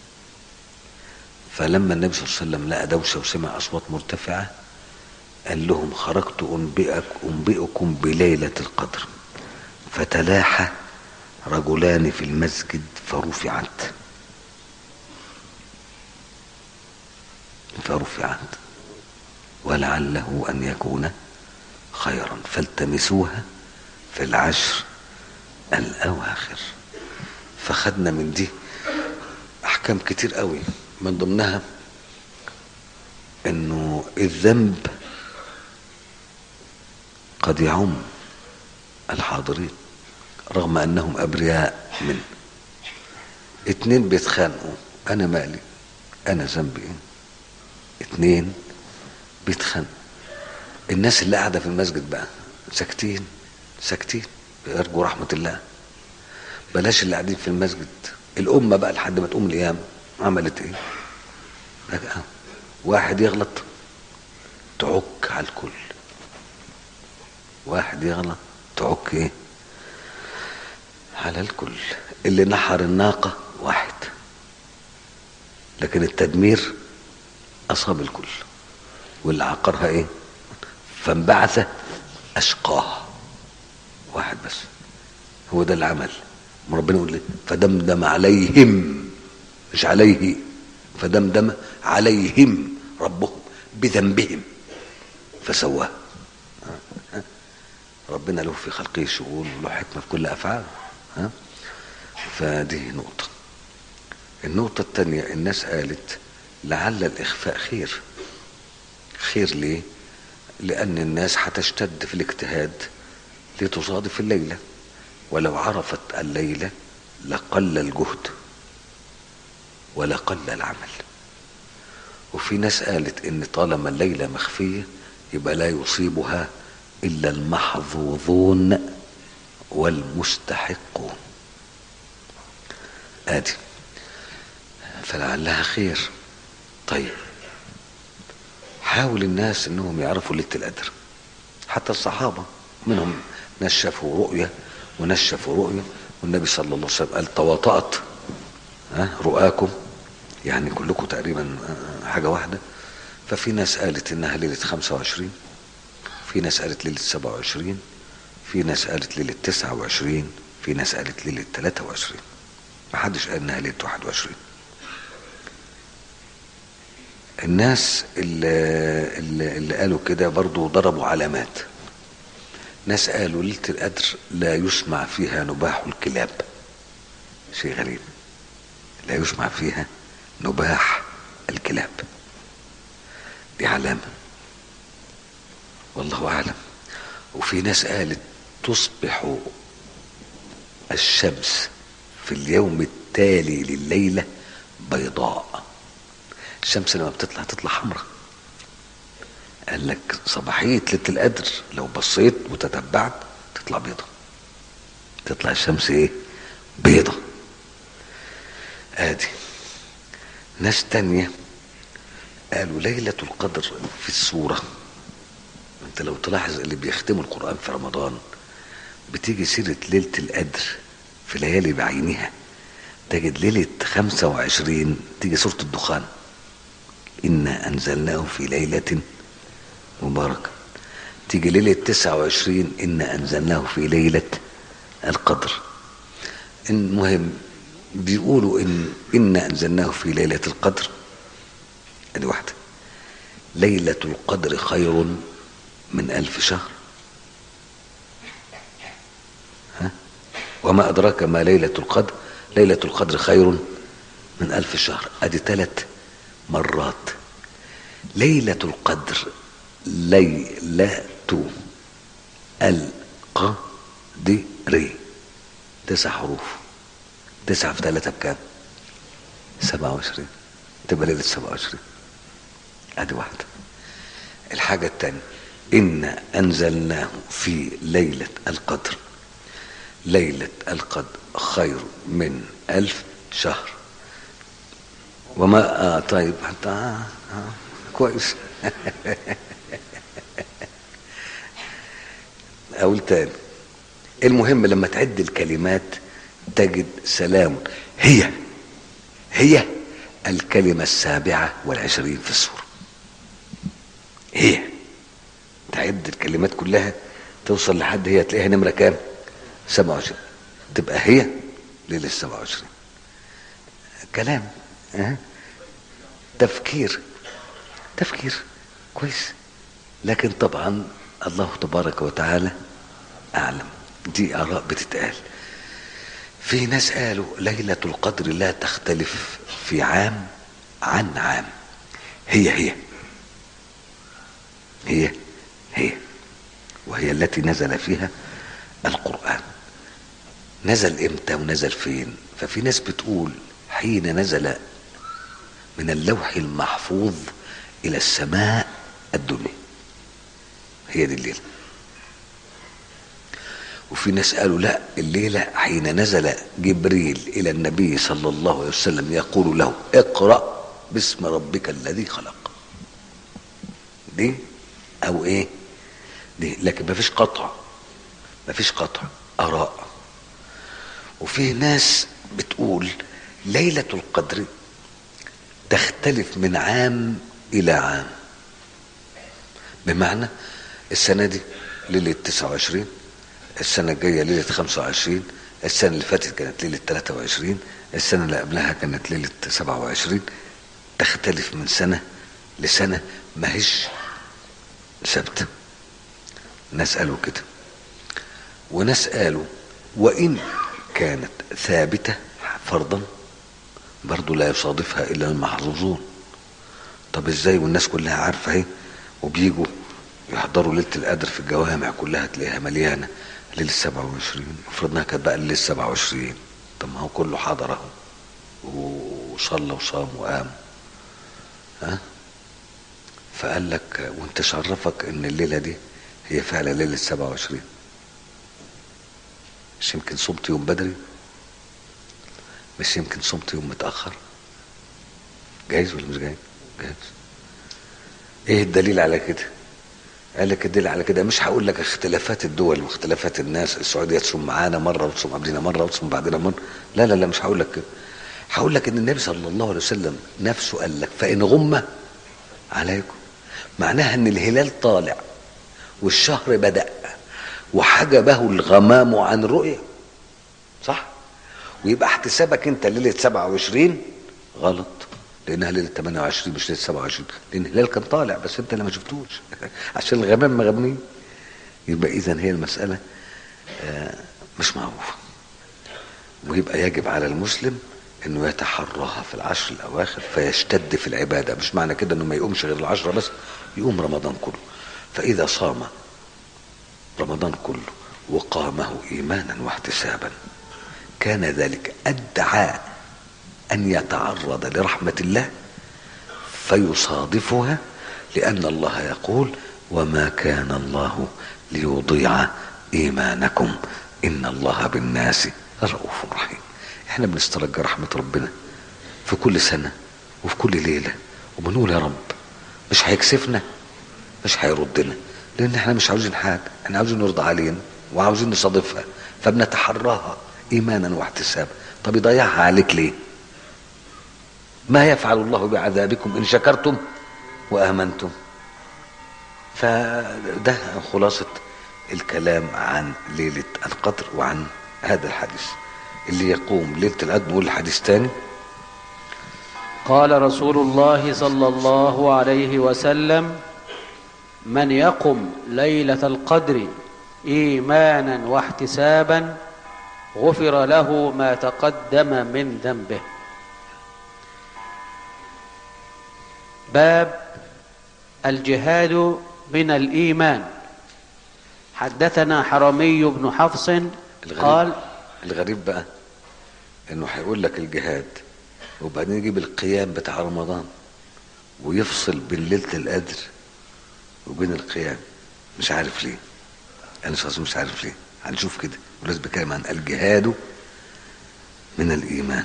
فلما النبي صلى الله عليه وسلم لقى دوشه وسمع اصوات مرتفعه قال لهم خرجت انبئك انبئكم بليله القدر فتلاحى رجلان في المسجد فرفعت فرفعت ولعله ان يكون خيرا فالتمسوها في العشر الاواخر فخدنا من دي احكام كتير قوي من ضمنها انه الذنب قد يعم الحاضرين رغم انهم ابرياء منه اتنين بيتخانقوا انا مالي انا ذنبي ايه اتنين بيتخانقوا الناس اللي قاعده في المسجد بقى ساكتين ساكتين يرجو رحمه الله بلاش اللي قاعدين في المسجد الامه بقى لحد ما تقوم القيامه عملت ايه فجاه واحد يغلط تعك على الكل واحد يغلط تعك ايه على الكل اللي نحر الناقة واحد لكن التدمير أصاب الكل واللي عقرها إيه فانبعث أشقاها واحد بس هو ده العمل ربنا يقول لي فدمدم عليهم مش عليه فدمدم عليهم ربهم بذنبهم فسواه ربنا له في خلقه شؤون وله حكمه في كل افعاله ها فدي نقطه النقطه الثانيه الناس قالت لعل الاخفاء خير خير ليه لأن الناس هتشتد في الاجتهاد لتصادف الليلة ولو عرفت الليلة لقل الجهد ولقل العمل وفي ناس قالت ان طالما الليلة مخفية يبقى لا يصيبها الا المحظوظون والمستحقون ادي فلعلها خير طيب حاول الناس انهم يعرفوا ليله القدر حتى الصحابه منهم ناس شافوا رؤيه وناس شافوا رؤيه والنبي صلى الله عليه وسلم قال تواطأت ها رؤاكم يعني كلكم تقريبا حاجه واحده ففي ناس قالت انها ليله 25 في ناس قالت ليله 27 في ناس قالت ليله 29 في ناس قالت ليله 23 ما حدش قال انها ليله 21 الناس اللي, اللي, اللي قالوا كده برضو ضربوا علامات ناس قالوا ليلة القدر لا يسمع فيها نباح الكلاب شيء غريب لا يسمع فيها نباح الكلاب دي علامة والله أعلم وفي ناس قالت تصبح الشمس في اليوم التالي لليلة بيضاء الشمس لما بتطلع تطلع حمراء قال لك صباحية ليلة القدر لو بصيت وتتبعت تطلع بيضة تطلع الشمس ايه بيضة ادي ناس تانية قالوا ليلة القدر في السورة انت لو تلاحظ اللي بيختموا القرآن في رمضان بتيجي سيرة ليلة القدر في ليالي بعينها تجد ليلة 25 تيجي سورة الدخان إنا أنزلناه في ليلة مباركة تيجي ليلة 29 إنا أنزلناه في ليلة القدر المهم بيقولوا إن إنا أنزلناه في ليلة القدر أدي واحدة ليلة القدر خير من ألف شهر ها وما أدراك ما ليلة القدر ليلة القدر خير من ألف شهر أدي ثلاث مرات ليلة القدر ليلة القدر تسع حروف تسعة في ثلاثة بكام؟ سبعة وعشرين تبقى ليلة سبعة وعشرين ادي واحدة الحاجة التانية إنا أنزلناه في ليلة القدر ليلة القدر خير من ألف شهر وما آه طيب حتى آه آه كويس أقول تاني المهم لما تعد الكلمات تجد سلام هي هي الكلمة السابعة والعشرين في السورة هي تعد الكلمات كلها توصل لحد هي تلاقيها نمرة كام 27 تبقى هي ليلة 27 كلام أه؟ تفكير تفكير كويس لكن طبعا الله تبارك وتعالى أعلم دي آراء بتتقال في ناس قالوا ليلة القدر لا تختلف في عام عن عام هي هي هي هي وهي التي نزل فيها القرآن نزل امتى ونزل فين ففي ناس بتقول حين نزل من اللوح المحفوظ الى السماء الدنيا هي دي الليله وفي ناس قالوا لا الليله حين نزل جبريل الى النبي صلى الله عليه وسلم يقول له اقرا باسم ربك الذي خلق دي او ايه دي لكن ما فيش قطع ما فيش قطع اراء وفي ناس بتقول ليله القدر تختلف من عام الى عام بمعنى السنه دي ليله 29 السنه الجايه ليله 25 السنه اللي فاتت كانت ليله 23 السنه اللي قبلها كانت ليله 27 تختلف من سنه لسنه ما هيش ثابته ناس قالوا كده وناس قالوا وان كانت ثابته فرضا برضو لا يصادفها الا المحظوظون طب ازاي والناس كلها عارفه اهي وبيجوا يحضروا ليله القدر في الجوامع كلها تلاقيها مليانه ليله 27 المفروض انها كانت بقى ليله 27 طب ما هو كله حضر اهو وصلى وصام وقام ها فقال لك وانت شرفك ان الليله دي هي فعلا ليله 27 مش يمكن صمت يوم بدري مش يمكن صمت يوم متاخر جايز ولا مش جايز جايز ايه الدليل على كده قال لك الدليل على كده مش هقول لك اختلافات الدول واختلافات الناس السعوديه تصوم معانا مره وتصوم قبلنا مره وتصوم بعدنا مره لا لا لا مش هقول لك كده هقول لك ان النبي صلى الله عليه وسلم نفسه قال لك فان غم عليكم معناها ان الهلال طالع والشهر بدا وحجبه الغمام عن رؤيه صح ويبقى احتسابك انت ليله 27 غلط لانها ليله 28 مش ليله 27 لان الهلال كان طالع بس انت اللي ما شفتوش عشان الغمام مغمي يبقى اذا هي المساله آه، مش معروفه ويبقى يجب على المسلم انه يتحراها في العشر الاواخر فيشتد في العباده مش معنى كده انه ما يقومش غير العشره بس يقوم رمضان كله فاذا صام رمضان كله وقامه ايمانا واحتسابا كان ذلك ادعى ان يتعرض لرحمه الله فيصادفها لان الله يقول وما كان الله ليضيع ايمانكم ان الله بالناس رؤوف رحيم احنا بنسترجى رحمه ربنا في كل سنه وفي كل ليله وبنقول يا رب مش هيكسفنا مش هيردنا لان احنا مش عاوزين حاجه احنا عاوزين نرضى علينا وعاوزين نصادفها فبنتحراها ايمانا واحتسابا طب يضيعها عليك ليه ما يفعل الله بعذابكم ان شكرتم وامنتم فده خلاصه الكلام عن ليله القدر وعن هذا الحديث اللي يقوم ليله القدر نقول الحديث تاني قال رسول الله صلى الله عليه وسلم من يقم ليلة القدر إيمانا واحتسابا غفر له ما تقدم من ذنبه باب الجهاد من الإيمان حدثنا حرمي بن حفص الغريب قال الغريب بقى انه هيقول لك الجهاد وبعدين يجيب القيام بتاع رمضان ويفصل بين ليله القدر وبين القيام مش عارف ليه انا شخصيا مش عارف ليه هنشوف كده ولازم بيتكلم عن الجهاد من الايمان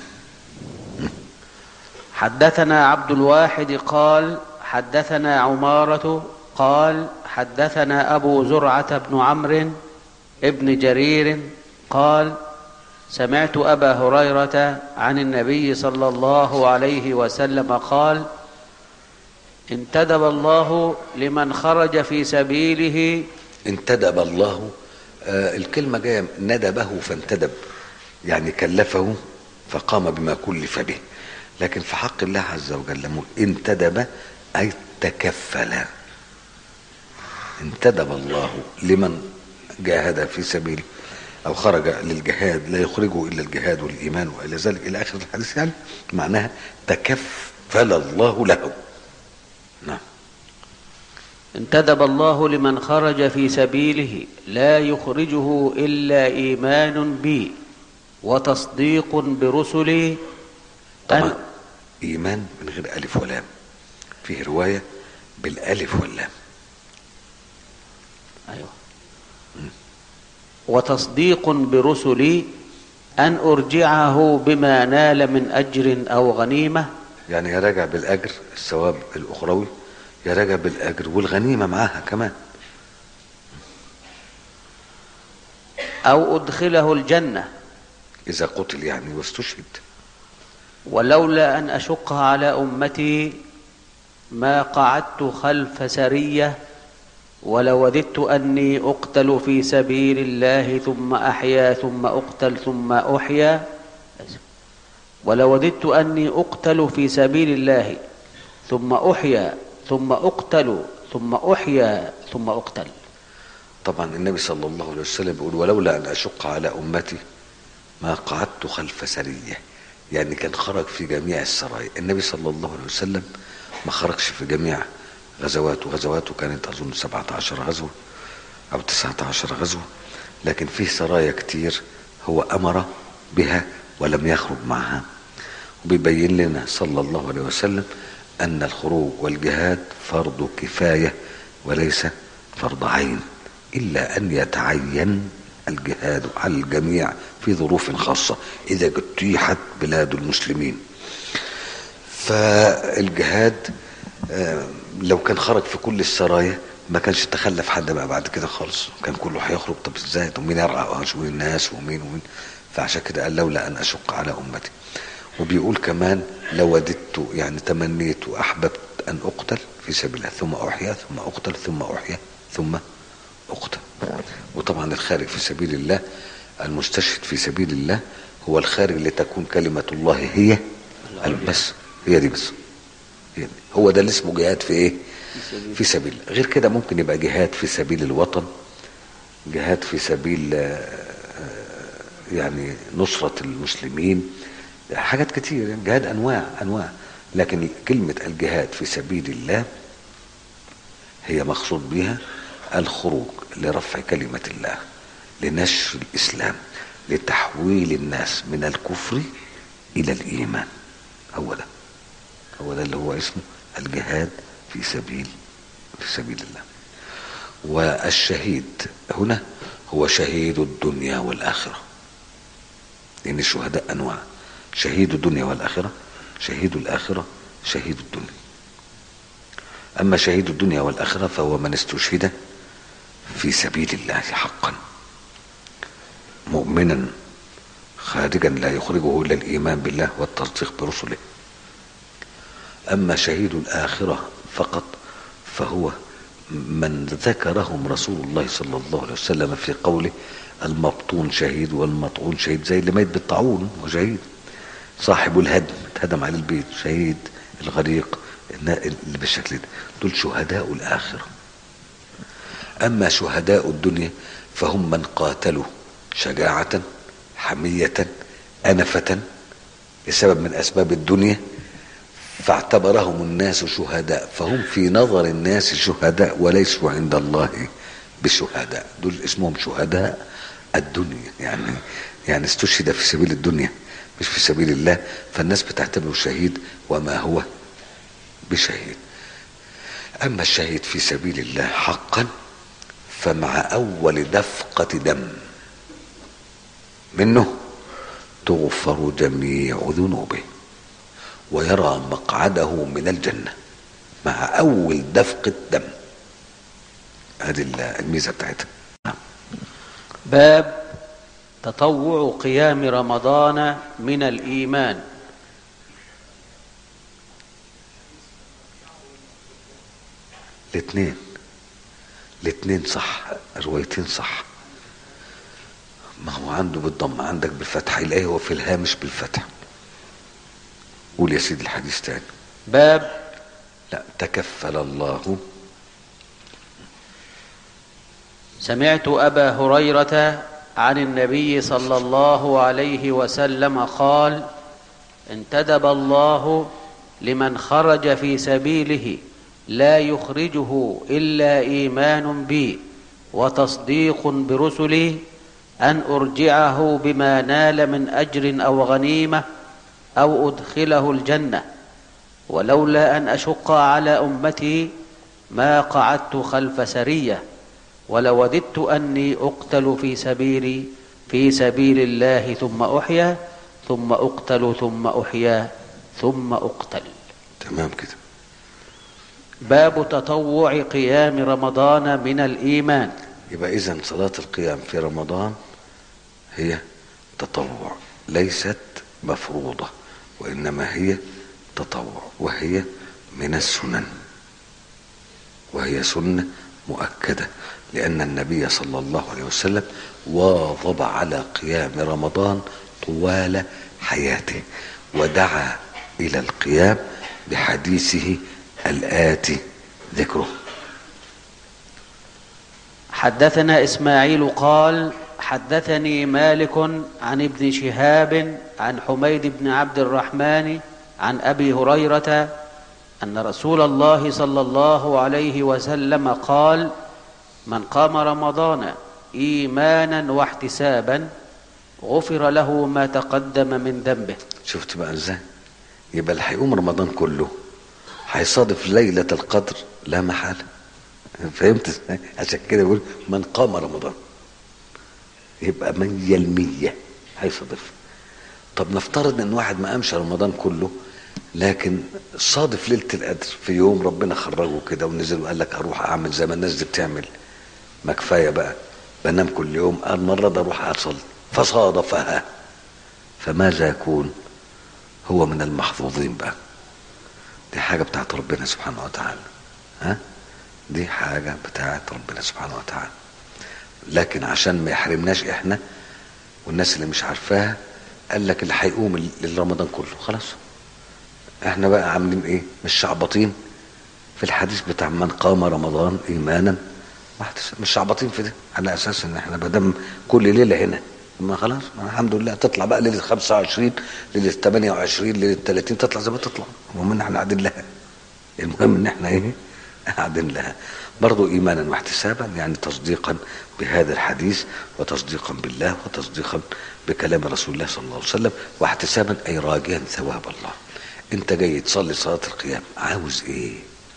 حدثنا عبد الواحد قال حدثنا عمارة قال حدثنا أبو زرعة بن عمرو ابن جرير قال سمعت أبا هريرة عن النبي صلى الله عليه وسلم قال انتدب الله لمن خرج في سبيله انتدب الله آه الكلمة جاية ندبه فانتدب يعني كلفه فقام بما كلف به لكن في حق الله عز وجل لما انتدب أي تكفل انتدب الله لمن جاهد في سبيله أو خرج للجهاد لا يخرجه إلا الجهاد والإيمان وإلى ذلك إلى آخر الحديث يعني معناها تكفل الله له نعم انتدب الله لمن خرج في سبيله لا يخرجه إلا إيمان بي وتصديق برسلي طبعا أن- إيمان من غير ألف ولام فيه رواية بالألف واللام أيوة. وتصديق برسلي أن أرجعه بما نال من أجر أو غنيمة يعني يراجع بالأجر الثواب الأخروي يراجع بالأجر والغنيمة معاها كمان أو أدخله الجنة إذا قتل يعني واستشهد ولولا أن أشق على أمتي ما قعدت خلف سرية ولوددت أني أقتل في سبيل الله ثم أحيا ثم أقتل ثم أحيا ولوددت أني أقتل في سبيل الله ثم أحيا ثم أقتل ثم أحيا ثم أقتل طبعا النبي صلى الله عليه وسلم بيقول ولولا أن أشق على أمتي ما قعدت خلف سرية يعني كان خرج في جميع السرايا النبي صلى الله عليه وسلم ما خرجش في جميع غزوات وغزواته كانت أظن 17 غزوة أو 19 غزوة لكن فيه سرايا كتير هو أمر بها ولم يخرج معها وبيبين لنا صلى الله عليه وسلم أن الخروج والجهاد فرض كفاية وليس فرض عين إلا أن يتعين الجهاد على الجميع في ظروف خاصة إذا اتيحت بلاد المسلمين فالجهاد آه، لو كان خرج في كل السرايا ما كانش تخلف حد بقى بعد كده خالص كان كله هيخرج طب ازاي طب مين يرعى ومين الناس ومين ومين فعشان كده قال لولا ان اشق على امتي وبيقول كمان لو وددت يعني تمنيت واحببت ان اقتل في سبيل الله ثم احيا ثم اقتل ثم احيا ثم اقتل وطبعا الخارج في سبيل الله المستشهد في سبيل الله هو الخارج لتكون كلمة الله هي بس هي دي بس هي دي. هو ده اللي اسمه جهاد في ايه في سبيل الله. غير كده ممكن يبقى جهاد في سبيل الوطن جهاد في سبيل آه، آه، يعني نصرة المسلمين حاجات كتير يعني جهاد انواع انواع لكن كلمة الجهاد في سبيل الله هي مقصود بها الخروج لرفع كلمة الله لنشر الإسلام لتحويل الناس من الكفر إلى الإيمان هو ده هو ده اللي هو اسمه الجهاد في سبيل في سبيل الله والشهيد هنا هو شهيد الدنيا والآخرة لأن الشهداء أنواع شهيد الدنيا والآخرة شهيد الآخرة شهيد الدنيا أما شهيد الدنيا والآخرة فهو من استشهد في سبيل الله حقا مؤمنا خارجا لا يخرجه الا الايمان بالله والتصديق برسله اما شهيد الاخره فقط فهو من ذكرهم رسول الله صلى الله عليه وسلم في قوله المبطون شهيد والمطعون شهيد زي اللي ميت بالطاعون وشهيد صاحب الهدم اتهدم على البيت شهيد الغريق اللي بالشكل ده دول شهداء الاخره أما شهداء الدنيا فهم من قاتلوا شجاعة حمية أنفة لسبب من أسباب الدنيا فاعتبرهم الناس شهداء فهم في نظر الناس شهداء وليسوا عند الله بشهداء دول اسمهم شهداء الدنيا يعني يعني استشهد في سبيل الدنيا مش في سبيل الله فالناس بتعتبره شهيد وما هو بشهيد أما الشهيد في سبيل الله حقا فمع أول دفقة دم منه تغفر جميع ذنوبه ويرى مقعده من الجنة مع أول دفقة دم هذه الميزة بتاعتها باب تطوع قيام رمضان من الإيمان الاثنين الاثنين صح الروايتين صح ما هو عنده بالضم عندك بالفتح الايه هو في الهامش بالفتح قول يا سيدي الحديث تاني باب لا تكفل الله سمعت أبا هريرة عن النبي صلى الله عليه وسلم قال انتدب الله لمن خرج في سبيله لا يخرجه الا ايمان بي وتصديق برسلي ان ارجعه بما نال من اجر او غنيمه او ادخله الجنه ولولا ان اشق على امتي ما قعدت خلف سريه ولوددت اني اقتل في سبيلي في سبيل الله ثم احيا ثم اقتل ثم احيا ثم اقتل تمام كده باب تطوع قيام رمضان من الإيمان يبقى إذا صلاة القيام في رمضان هي تطوع ليست مفروضة وإنما هي تطوع وهي من السنن وهي سنة مؤكدة لأن النبي صلى الله عليه وسلم واظب على قيام رمضان طوال حياته ودعا إلى القيام بحديثه الآتي ذكره حدثنا إسماعيل قال حدثني مالك عن ابن شهاب عن حميد بن عبد الرحمن عن أبي هريرة أن رسول الله صلى الله عليه وسلم قال من قام رمضان إيمانا واحتسابا غفر له ما تقدم من ذنبه شفت بقى ازاي يبقى اللي هيقوم رمضان كله هيصادف ليلة القدر لا محالة فهمت ازاي عشان كده بقول من قام رمضان يبقى مية المية هيصادف طب نفترض ان واحد ما قامش رمضان كله لكن صادف ليلة القدر في يوم ربنا خرجه كده ونزل وقال لك هروح اعمل زي ما الناس دي بتعمل ما كفاية بقى بنام كل يوم المرة ده اروح اصلي فصادفها فماذا يكون هو من المحظوظين بقى دي حاجة بتاعت ربنا سبحانه وتعالى ها دي حاجة بتاعت ربنا سبحانه وتعالى لكن عشان ما يحرمناش احنا والناس اللي مش عارفاها قال لك اللي هيقوم لرمضان كله خلاص احنا بقى عاملين ايه مش شعبطين في الحديث بتاع من قام رمضان ايمانا واحتساب مش شعبطين في ده على اساس ان احنا بدم كل ليله هنا ما خلاص ما الحمد لله تطلع بقى ليله 25 ليله 28 ليله 30 تطلع زي ما تطلع المهم ان احنا قاعدين لها المهم ان احنا ايه قاعدين لها برضو ايمانا واحتسابا يعني تصديقا بهذا الحديث وتصديقا بالله وتصديقا بكلام رسول الله صلى الله عليه وسلم واحتسابا اي راجيا ثواب الله انت جاي تصلي صلاه القيام عاوز ايه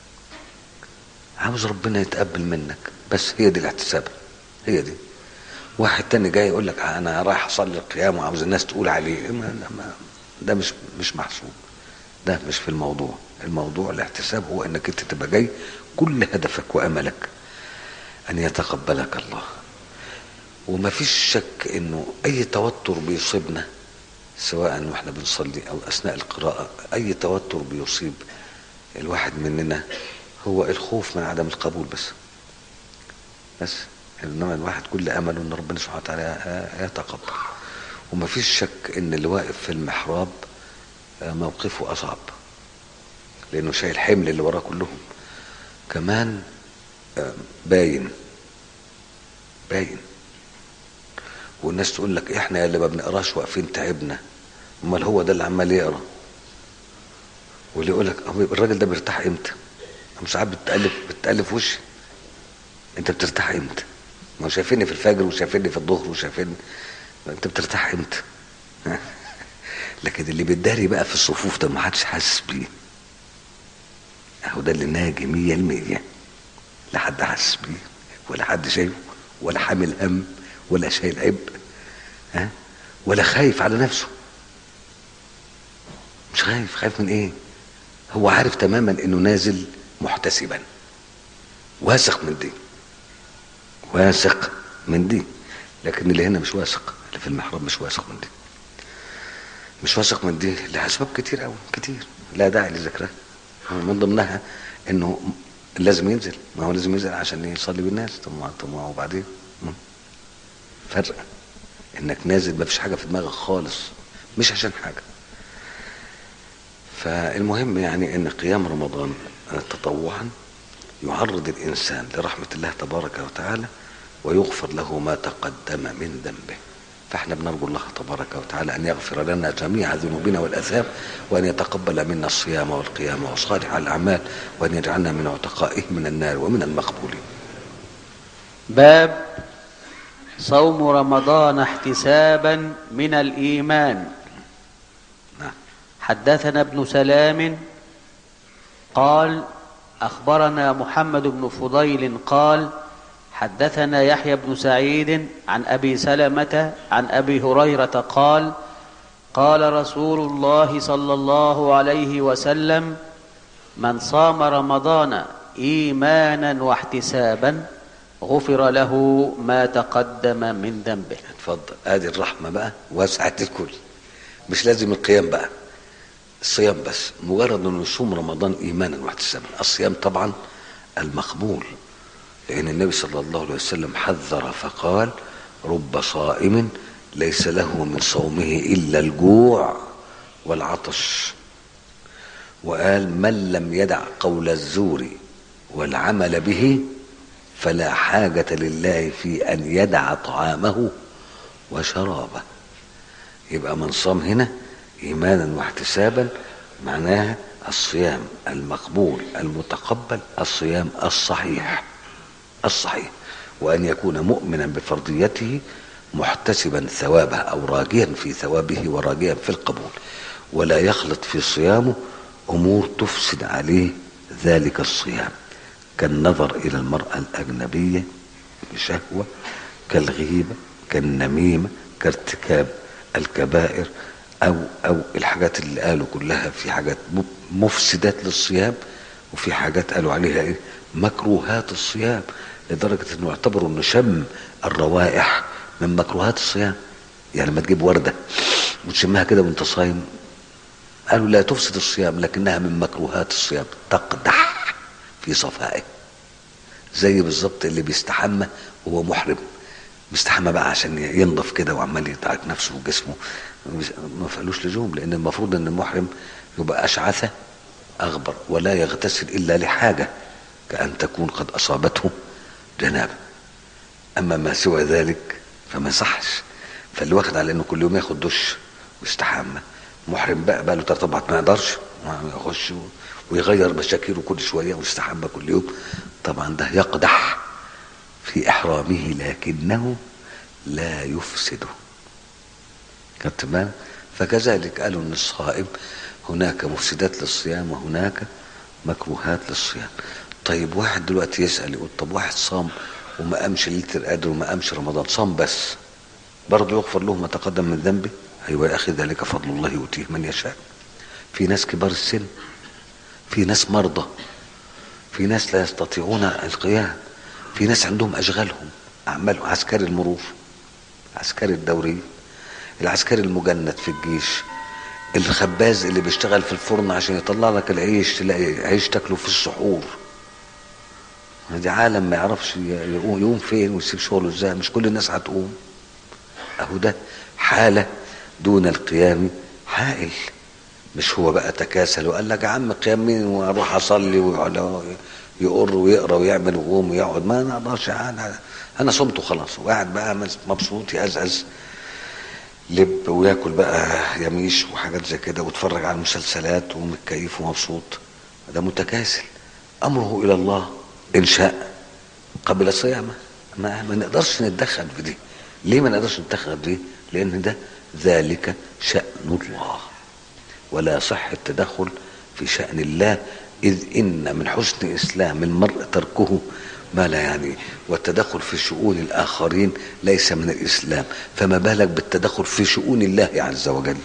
عاوز ربنا يتقبل منك بس هي دي الاحتساب هي دي واحد تاني جاي يقول لك انا رايح اصلي القيام وعاوز الناس تقول عليه ما ما ده مش مش محسوب ده مش في الموضوع الموضوع الاحتساب هو انك انت تبقى جاي كل هدفك واملك ان يتقبلك الله وما فيش شك انه اي توتر بيصيبنا سواء واحنا بنصلي او اثناء القراءه اي توتر بيصيب الواحد مننا هو الخوف من عدم القبول بس بس انما الواحد كل امله ان ربنا سبحانه وتعالى يتقبل وما فيش شك ان اللي واقف في المحراب موقفه اصعب لانه شايل حمل اللي وراه كلهم كمان باين باين والناس تقول لك احنا اللي ما بنقراش واقفين تعبنا امال هو ده اللي عمال يقرا واللي يقول لك الراجل ده بيرتاح امتى؟ مش ساعات بتقلب بتقلب في وشي انت بترتاح امتى؟ ما شايفيني في الفجر وشايفيني في الظهر وشايفيني انت بترتاح امتى؟ لكن اللي بيتداري بقى في الصفوف ده ما حدش حاسس بيه اهو ده اللي ناجي مية المية لا حد حاسس بيه ولا حد شايفه ولا حامل هم ولا شايل عبء ها ولا خايف على نفسه مش خايف خايف من ايه هو عارف تماما انه نازل محتسبا واثق من دي واثق من دي لكن اللي هنا مش واثق اللي في المحراب مش واثق من دي مش واثق من دي لاسباب كتير قوي كتير لا داعي لذكرها من ضمنها انه لازم ينزل ما هو لازم ينزل عشان يصلي بالناس طب طب وبعدين فرق انك نازل ما فيش حاجه في دماغك خالص مش عشان حاجه فالمهم يعني ان قيام رمضان تطوعا يعرض الانسان لرحمه الله تبارك وتعالى ويغفر له ما تقدم من ذنبه فاحنا بنرجو الله تبارك وتعالى ان يغفر لنا جميع ذنوبنا والاثام وان يتقبل منا الصيام والقيام وصالح الاعمال وان يجعلنا من عتقائه من النار ومن المقبولين. باب صوم رمضان احتسابا من الايمان نعم. حدثنا ابن سلام قال اخبرنا محمد بن فضيل قال حدثنا يحيى بن سعيد عن ابي سلمه عن ابي هريره قال قال رسول الله صلى الله عليه وسلم من صام رمضان ايمانا واحتسابا غفر له ما تقدم من ذنبه اتفضل ادي الرحمه بقى وسعت الكل مش لازم القيام بقى الصيام بس مجرد انه يصوم رمضان ايمانا واحتسابا الصيام طبعا المقبول لأن النبي صلى الله عليه وسلم حذر فقال رب صائم ليس له من صومه إلا الجوع والعطش وقال من لم يدع قول الزور والعمل به فلا حاجة لله في أن يدع طعامه وشرابه يبقى من صام هنا إيمانا واحتسابا معناها الصيام المقبول المتقبل الصيام الصحيح الصحيح وأن يكون مؤمنا بفرضيته محتسبا ثوابه أو راجيا في ثوابه وراجيا في القبول ولا يخلط في صيامه أمور تفسد عليه ذلك الصيام كالنظر إلى المرأة الأجنبية بشهوة كالغيبة كالنميمة كارتكاب الكبائر أو أو الحاجات اللي قالوا كلها في حاجات مفسدات للصيام وفي حاجات قالوا عليها إيه مكروهات الصيام لدرجة انه يعتبروا انه شم الروائح من مكروهات الصيام يعني لما تجيب وردة وتشمها كده وانت صايم قالوا لا تفسد الصيام لكنها من مكروهات الصيام تقدح في صفائه زي بالظبط اللي بيستحمى وهو محرم بيستحمى بقى عشان ينضف كده وعمال يتعك نفسه وجسمه ما فقلوش لزوم لان المفروض ان المحرم يبقى اشعث اغبر ولا يغتسل الا لحاجه كان تكون قد اصابته جنابه اما ما سوى ذلك فما صحش فاللي واخد على انه كل يوم ياخد دش ويستحمى محرم بقى بقى له ثلاث اربع ما يقدرش يخش ويغير مشاكله كل شويه ويستحمى كل يوم طبعا ده يقدح في احرامه لكنه لا يفسده خدت بالك فكذلك قالوا ان الصائم هناك مفسدات للصيام وهناك مكروهات للصيام طيب واحد دلوقتي يسال يقول طب واحد صام وما قامش ليله القدر وما قامش رمضان صام بس برضه يغفر له ما تقدم من ذنبه ايوه يا اخي ذلك فضل الله يؤتيه من يشاء في ناس كبار السن في ناس مرضى في ناس لا يستطيعون القيام في ناس عندهم اشغالهم اعمالهم عسكري المرور عسكري الدوري العسكري المجند في الجيش الخباز اللي بيشتغل في الفرن عشان يطلع لك العيش تلاقي عيش تاكله في السحور دي عالم ما يعرفش يقوم, يقوم فين ويسيب شغله ازاي مش كل الناس هتقوم اهو ده حاله دون القيام حائل مش هو بقى تكاسل وقال لك يا عم قيام مين واروح اصلي ويقر ويقرا ويعمل ويقوم ويقعد ما انا اقدرش انا انا صمت وخلاص وقاعد بقى مبسوط يأزأز لب وياكل بقى يميش وحاجات زي كده ويتفرج على المسلسلات ومتكيف ومبسوط ده متكاسل امره الى الله ان شاء قبل صيامه ما, ما نقدرش نتدخل في دي ليه ما نقدرش نتدخل في دي لان ده ذلك شأن الله ولا صح التدخل في شأن الله إذ إن من حسن إسلام المرء تركه ما لا يعني والتدخل في شؤون الآخرين ليس من الإسلام فما بالك بالتدخل في شؤون الله عز وجل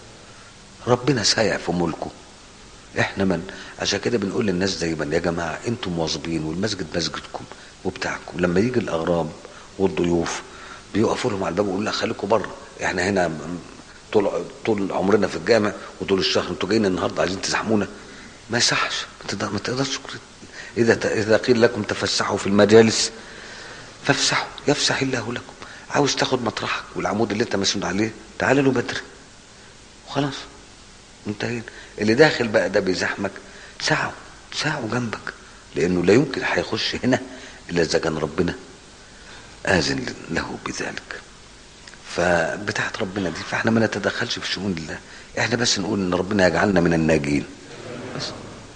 ربنا سايع في ملكه احنا من عشان كده بنقول للناس دايما يا جماعة انتم مواظبين والمسجد مسجدكم وبتاعكم لما يجي الأغراب والضيوف بيقفوا لهم على الباب ويقولوا لا خليكم بره احنا هنا طول طول عمرنا في الجامع وطول الشهر انتوا جايين النهارده عايزين تزحمونا ما يصحش ما تقدرش اذا اذا قيل لكم تفسحوا في المجالس فافسحوا يفسح الله لكم عاوز تاخد مطرحك والعمود اللي انت مسنود عليه تعال له بدري وخلاص انتهينا اللي داخل بقى ده بيزحمك ساعه ساعه جنبك لانه لا يمكن هيخش هنا الا اذا كان ربنا اذن له بذلك فبتاعت ربنا دي فاحنا ما نتدخلش في شؤون الله احنا بس نقول ان ربنا يجعلنا من الناجين بس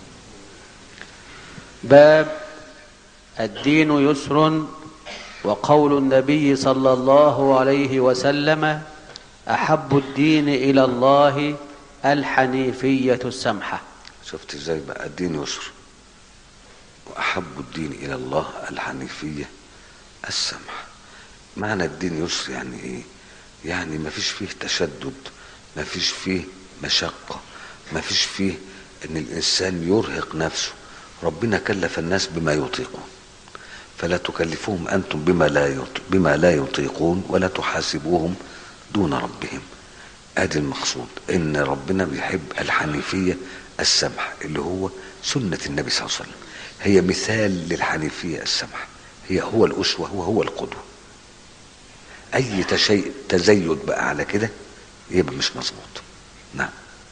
باب الدين يسر وقول النبي صلى الله عليه وسلم احب الدين الى الله الحنيفيه السمحه شفت ازاي بقى الدين يسر واحب الدين الى الله الحنيفيه السمحه معنى الدين يسر يعني ايه يعني ما فيش فيه تشدد ما فيش فيه مشقة ما فيش فيه ان الانسان يرهق نفسه ربنا كلف الناس بما يطيقون فلا تكلفوهم انتم بما لا بما لا يطيقون ولا تحاسبوهم دون ربهم ادي المقصود ان ربنا بيحب الحنيفيه السمحه اللي هو سنه النبي صلى الله عليه وسلم هي مثال للحنيفيه السمحه هي هو الاسوه وهو القدوه اي تشيء تزيد بقى على كده يبقى مش مظبوط نعم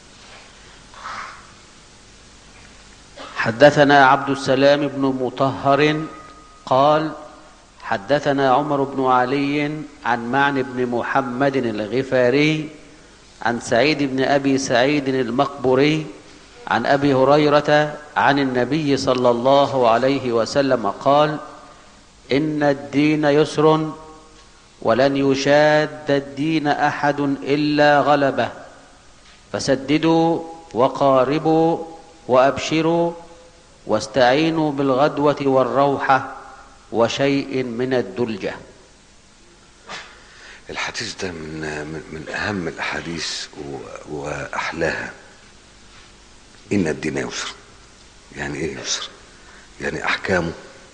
حدثنا عبد السلام بن مطهر قال حدثنا عمر بن علي عن معن بن محمد الغفاري عن سعيد بن ابي سعيد المقبري عن ابي هريره عن النبي صلى الله عليه وسلم قال ان الدين يسر ولن يشاد الدين احد الا غلبه فسددوا وقاربوا وابشروا واستعينوا بالغدوه والروحه وشيء من الدلجه الحديث ده من من, من اهم الاحاديث و- واحلاها ان الدين يسر يعني ايه يسر يعني احكامه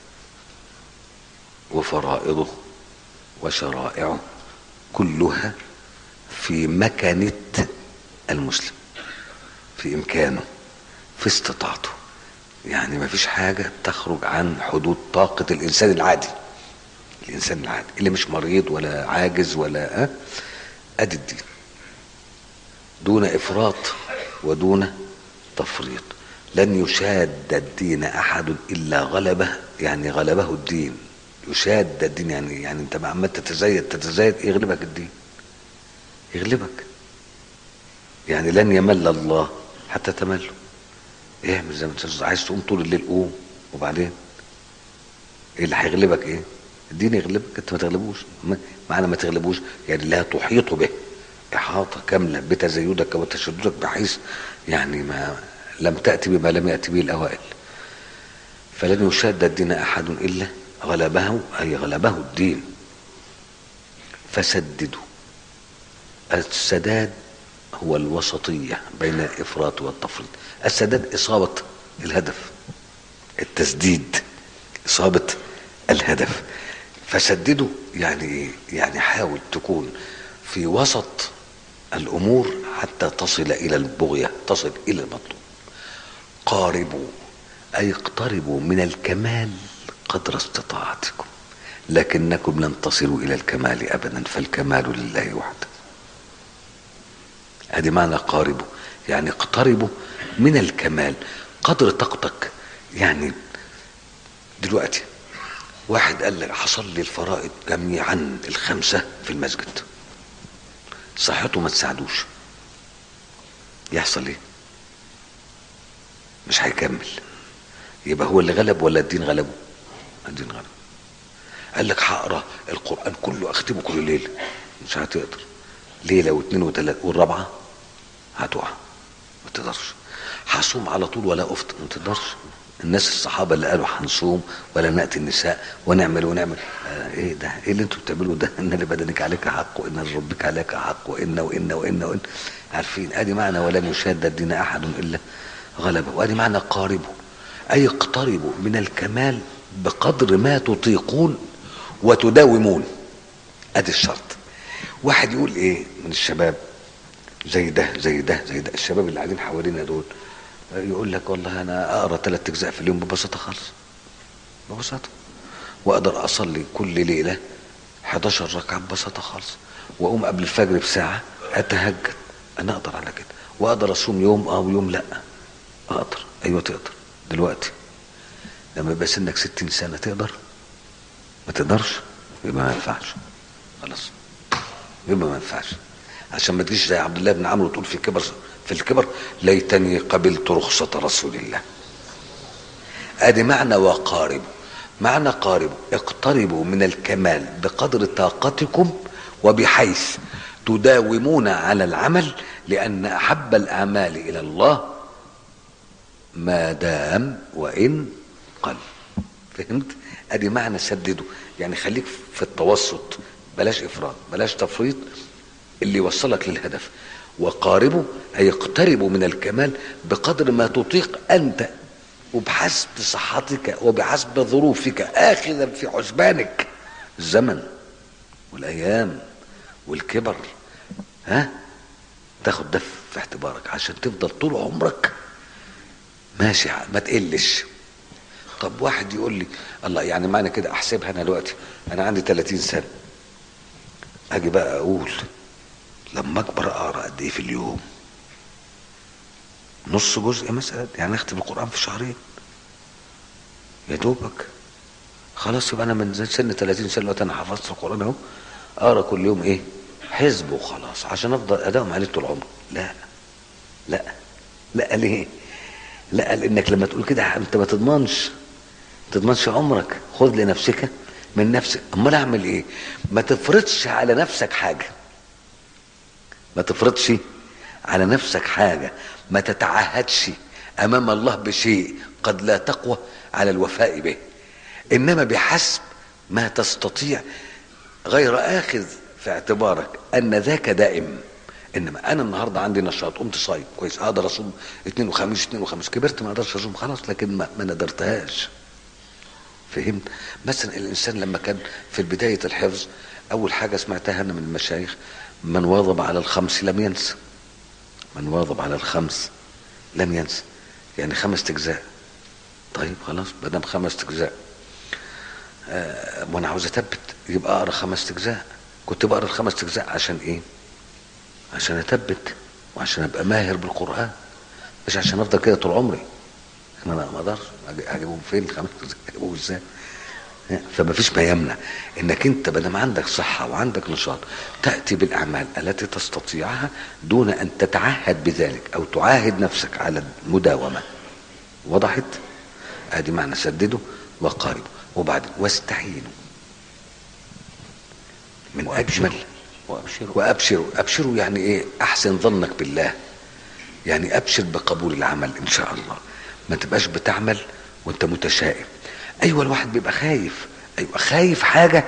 وفرائضه وشرائعه كلها في مكانة المسلم في امكانه في استطاعته يعني ما فيش حاجة تخرج عن حدود طاقة الانسان العادي الانسان العادي اللي مش مريض ولا عاجز ولا أه؟ ادي الدين دون افراط ودون تفريط لن يشاد الدين احد الا غلبه يعني غلبه الدين يشاد الدين يعني يعني انت عمال تتزايد تتزايد يغلبك الدين يغلبك يعني لن يمل الله حتى تمله اعمل زي ما انت عايز تقوم طول الليل قوم وبعدين ايه اللي هيغلبك ايه الدين يغلبك انت ما تغلبوش ما- معنى ما تغلبوش يعني لا تحيط به احاطه كامله بتزايدك وتشددك بحيث يعني ما لم تاتي بما لم ياتي به الاوائل فلن يشاد الدين احد الا غلبه اي غلبه الدين فسددوا السداد هو الوسطيه بين الافراط والتفريط السداد اصابه الهدف التسديد اصابه الهدف فسددوا يعني ايه يعني حاول تكون في وسط الامور حتى تصل الى البغيه تصل الى المطلوب قاربوا اي اقتربوا من الكمال قدر استطاعتكم لكنكم لن تصلوا الى الكمال ابدا فالكمال لله وحده ادي معنى قاربوا يعني اقتربوا من الكمال قدر طاقتك يعني دلوقتي واحد قال لك حصل لي الفرائض جميعا الخمسة في المسجد صحته ما تساعدوش يحصل ايه مش هيكمل يبقى هو اللي غلب ولا الدين غلبه الدين غلب قال لك هقرا القران كله اختمه كل ليله مش هتقدر ليله واثنين وثلاثه والرابعه هتقع ما تقدرش هصوم على طول ولا افطر ما تقدرش الناس الصحابه اللي قالوا هنصوم ولا ناتي النساء ونعمل ونعمل آه ايه ده ايه اللي انتوا بتعملوه ده ان لبدنك عليك حق وان لربك عليك حق وان وان وان وان عارفين ادي معنى ولن يشاد الدين احد الا غلبه وادي معنى قاربوا اي اقتربوا من الكمال بقدر ما تطيقون وتداومون ادي الشرط واحد يقول ايه من الشباب زي ده زي ده زي ده الشباب اللي قاعدين حوالينا دول يقول لك والله انا اقرا ثلاث اجزاء في اليوم ببساطه خالص ببساطه واقدر اصلي كل ليله 11 ركعه ببساطه خالص واقوم قبل الفجر بساعه اتهجد انا اقدر على كده واقدر اصوم يوم اه ويوم لا اقدر ايوه تقدر دلوقتي لما يبقى سنك 60 سنه تقدر ما تقدرش يبقى ما ينفعش خلاص يبقى ما ينفعش عشان ما تجيش زي عبد الله بن عمرو تقول في الكبر في الكبر ليتني قبلت رخصة رسول الله ادي معنى وقارب معنى قارب اقتربوا من الكمال بقدر طاقتكم وبحيث تداومون على العمل لان احب الاعمال الى الله ما دام وان قل فهمت ادي معنى سددوا يعني خليك في التوسط بلاش افراط بلاش تفريط اللي يوصلك للهدف وقاربوا أي اقتربوا من الكمال بقدر ما تطيق أنت وبحسب صحتك وبحسب ظروفك آخذا في حسبانك الزمن والأيام والكبر ها تاخد ده في اعتبارك عشان تفضل طول عمرك ماشي ما تقلش طب واحد يقول لي الله يعني معنى كده احسبها انا دلوقتي انا عندي 30 سنه اجي بقى اقول لما اكبر اقرا قد ايه في اليوم نص جزء مثلا يعني اختم القران في شهرين يا دوبك خلاص يبقى انا من سن 30 سنه دلوقتي انا حفظت القران اهو اقرا كل يوم ايه حزب وخلاص عشان افضل اداوم عليه طول عمري لا لا لا ليه لا لانك لما تقول كده انت ما تضمنش ما تضمنش عمرك خذ لنفسك من نفسك امال اعمل ايه ما تفرضش على نفسك حاجه ما تفرضش على نفسك حاجه ما تتعهدش امام الله بشيء قد لا تقوى على الوفاء به انما بحسب ما تستطيع غير اخذ في اعتبارك ان ذاك دائم انما انا النهارده عندي نشاط قمت صايم كويس اقدر اصوم اثنين وخميس اثنين وخميس كبرت ما اقدرش اصوم خلاص لكن ما, ما ندرتهاش فهمت مثلا الانسان لما كان في بدايه الحفظ اول حاجه سمعتها انا من المشايخ من واظب على الخمس لم ينسى من واظب على الخمس لم ينسى يعني خمس اجزاء طيب خلاص ما دام خمس اجزاء آه وانا عاوز اثبت يبقى اقرا خمس اجزاء كنت بقرا الخمس اجزاء عشان ايه عشان اثبت وعشان ابقى ماهر بالقران مش عشان افضل كده طول عمري انا ما اقدرش اجيبهم فين الخمس اجزاء اجيبهم ازاي فما فيش ما يمنع انك انت بدل عندك صحة وعندك نشاط تأتي بالأعمال التي تستطيعها دون أن تتعهد بذلك أو تعاهد نفسك على المداومة وضحت ادي معنى سددوا وقاربوا وبعد واستعينوا من أجمل وأبشروا وأبشروا أبشروا يعني إيه أحسن ظنك بالله يعني أبشر بقبول العمل إن شاء الله ما تبقاش بتعمل وانت متشائم ايوه الواحد بيبقى خايف ايوه خايف حاجه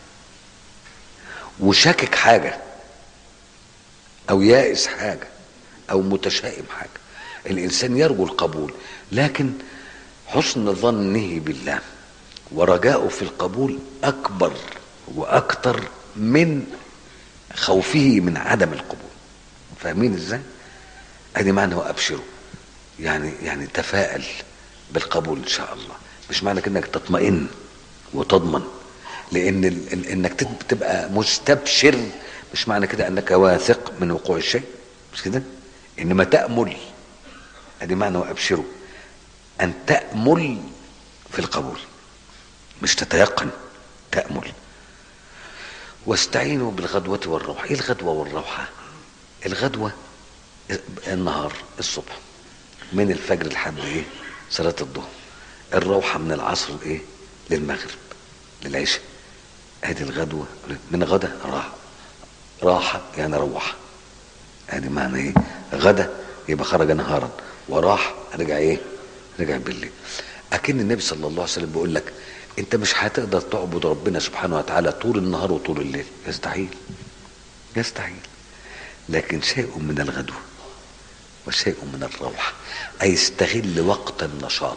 وشاكك حاجه او يائس حاجه او متشائم حاجه الانسان يرجو القبول لكن حسن ظنه بالله ورجاؤه في القبول اكبر واكثر من خوفه من عدم القبول فاهمين ازاي ادي معنى وابشروا يعني يعني تفائل بالقبول ان شاء الله مش معنى كده انك تطمئن وتضمن لان ال- ال- انك تت- تبقى مستبشر مش معنى كده انك واثق من وقوع الشيء مش كده انما تامل ادي معنى وابشروا ان تامل في القبول مش تتيقن تامل واستعينوا بالغدوة والروحة ايه الغدوة والروحة الغدوة النهار الصبح من الفجر لحد ايه صلاة الظهر الروحة من العصر ايه للمغرب للعشاء ادي الغدوة من غدا راحة راحة يعني روح ادي معنى ايه غدا يبقى خرج نهارا وراح رجع ايه رجع بالليل اكن النبي صلى الله عليه وسلم بيقول لك انت مش هتقدر تعبد ربنا سبحانه وتعالى طول النهار وطول الليل يستحيل يستحيل لكن شيء من الغدوة وشيء من الروحة أي استغل وقت النشاط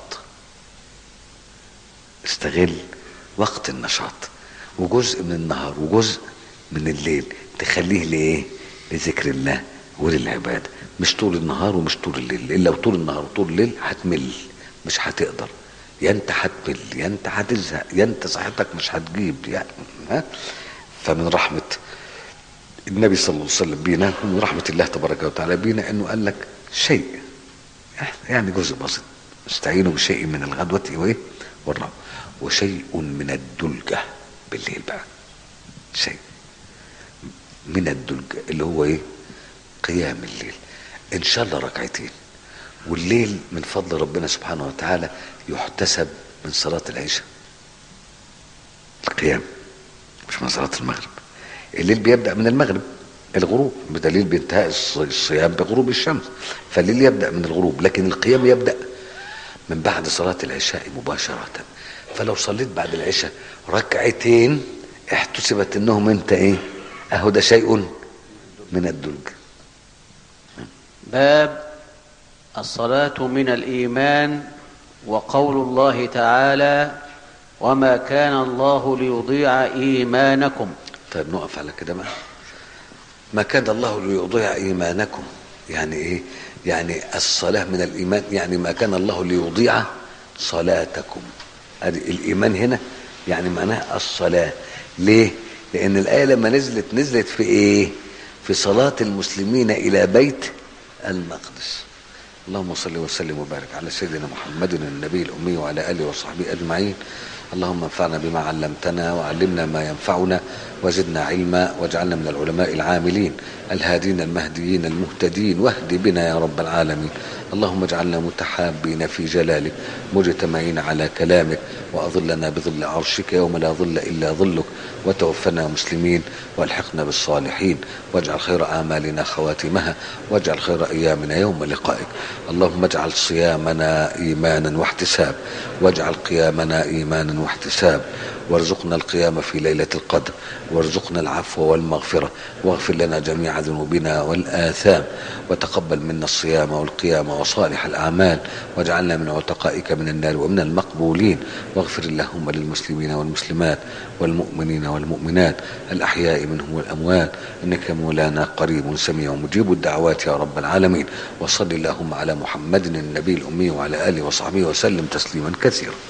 استغل وقت النشاط وجزء من النهار وجزء من الليل تخليه لإيه لذكر الله وللعبادة مش طول النهار ومش طول الليل إلا طول النهار وطول الليل هتمل مش هتقدر يا انت هتمل يا انت هتزهق يا انت صحتك مش هتجيب يعني ها فمن رحمه النبي صلى الله عليه وسلم بينا ومن رحمة الله تبارك وتعالى بينا انه قال لك شيء يعني جزء بسيط استعينوا بشيء من الغدوة وايه والرب وشيء من الدلجة بالليل بقى شيء من الدلجة اللي هو ايه قيام الليل ان شاء الله ركعتين والليل من فضل ربنا سبحانه وتعالى يحتسب من صلاة العشاء القيام مش من صلاة المغرب الليل بيبدأ من المغرب الغروب بدليل بانتهاء الص- الصيام بغروب الشمس فالليل يبدأ من الغروب لكن القيام يبدأ من بعد صلاة العشاء مباشرة فلو صليت بعد العشاء ركعتين احتسبت انهم انت ايه اهو ده شيء من الدلج باب الصلاة من الإيمان وقول الله تعالى وما كان الله ليضيع إيمانكم طيب نقف على كده بقى ما كان الله ليضيع ايمانكم يعني ايه يعني الصلاه من الايمان يعني ما كان الله ليضيع صلاتكم ادي الايمان هنا يعني معناها الصلاه ليه لان الايه لما نزلت نزلت في ايه في صلاه المسلمين الى بيت المقدس اللهم صل وسلم وبارك على سيدنا محمد النبي الامي وعلى اله وصحبه اجمعين اللهم انفعنا بما علمتنا وعلمنا ما ينفعنا وزدنا علما واجعلنا من العلماء العاملين الهادين المهديين المهتدين واهد بنا يا رب العالمين اللهم اجعلنا متحابين في جلالك مجتمعين على كلامك وأظلنا بظل عرشك يوم لا ظل إلا ظلك وتوفنا مسلمين والحقنا بالصالحين واجعل خير أعمالنا خواتمها واجعل خير أيامنا يوم لقائك اللهم اجعل صيامنا إيمانا واحتساب واجعل قيامنا إيمانا واحتساب وارزقنا القيام في ليلة القدر وارزقنا العفو والمغفرة واغفر لنا جميع ذنوبنا والآثام وتقبل منا الصيام والقيام وصالح الأعمال واجعلنا من عتقائك من النار ومن المقبولين واغفر اللهم للمسلمين والمسلمات والمؤمنين والمؤمنات الأحياء منهم والأموات إنك مولانا قريب سميع مجيب الدعوات يا رب العالمين وصل اللهم على محمد النبي الأمي وعلى آله وصحبه وسلم تسليما كثيرا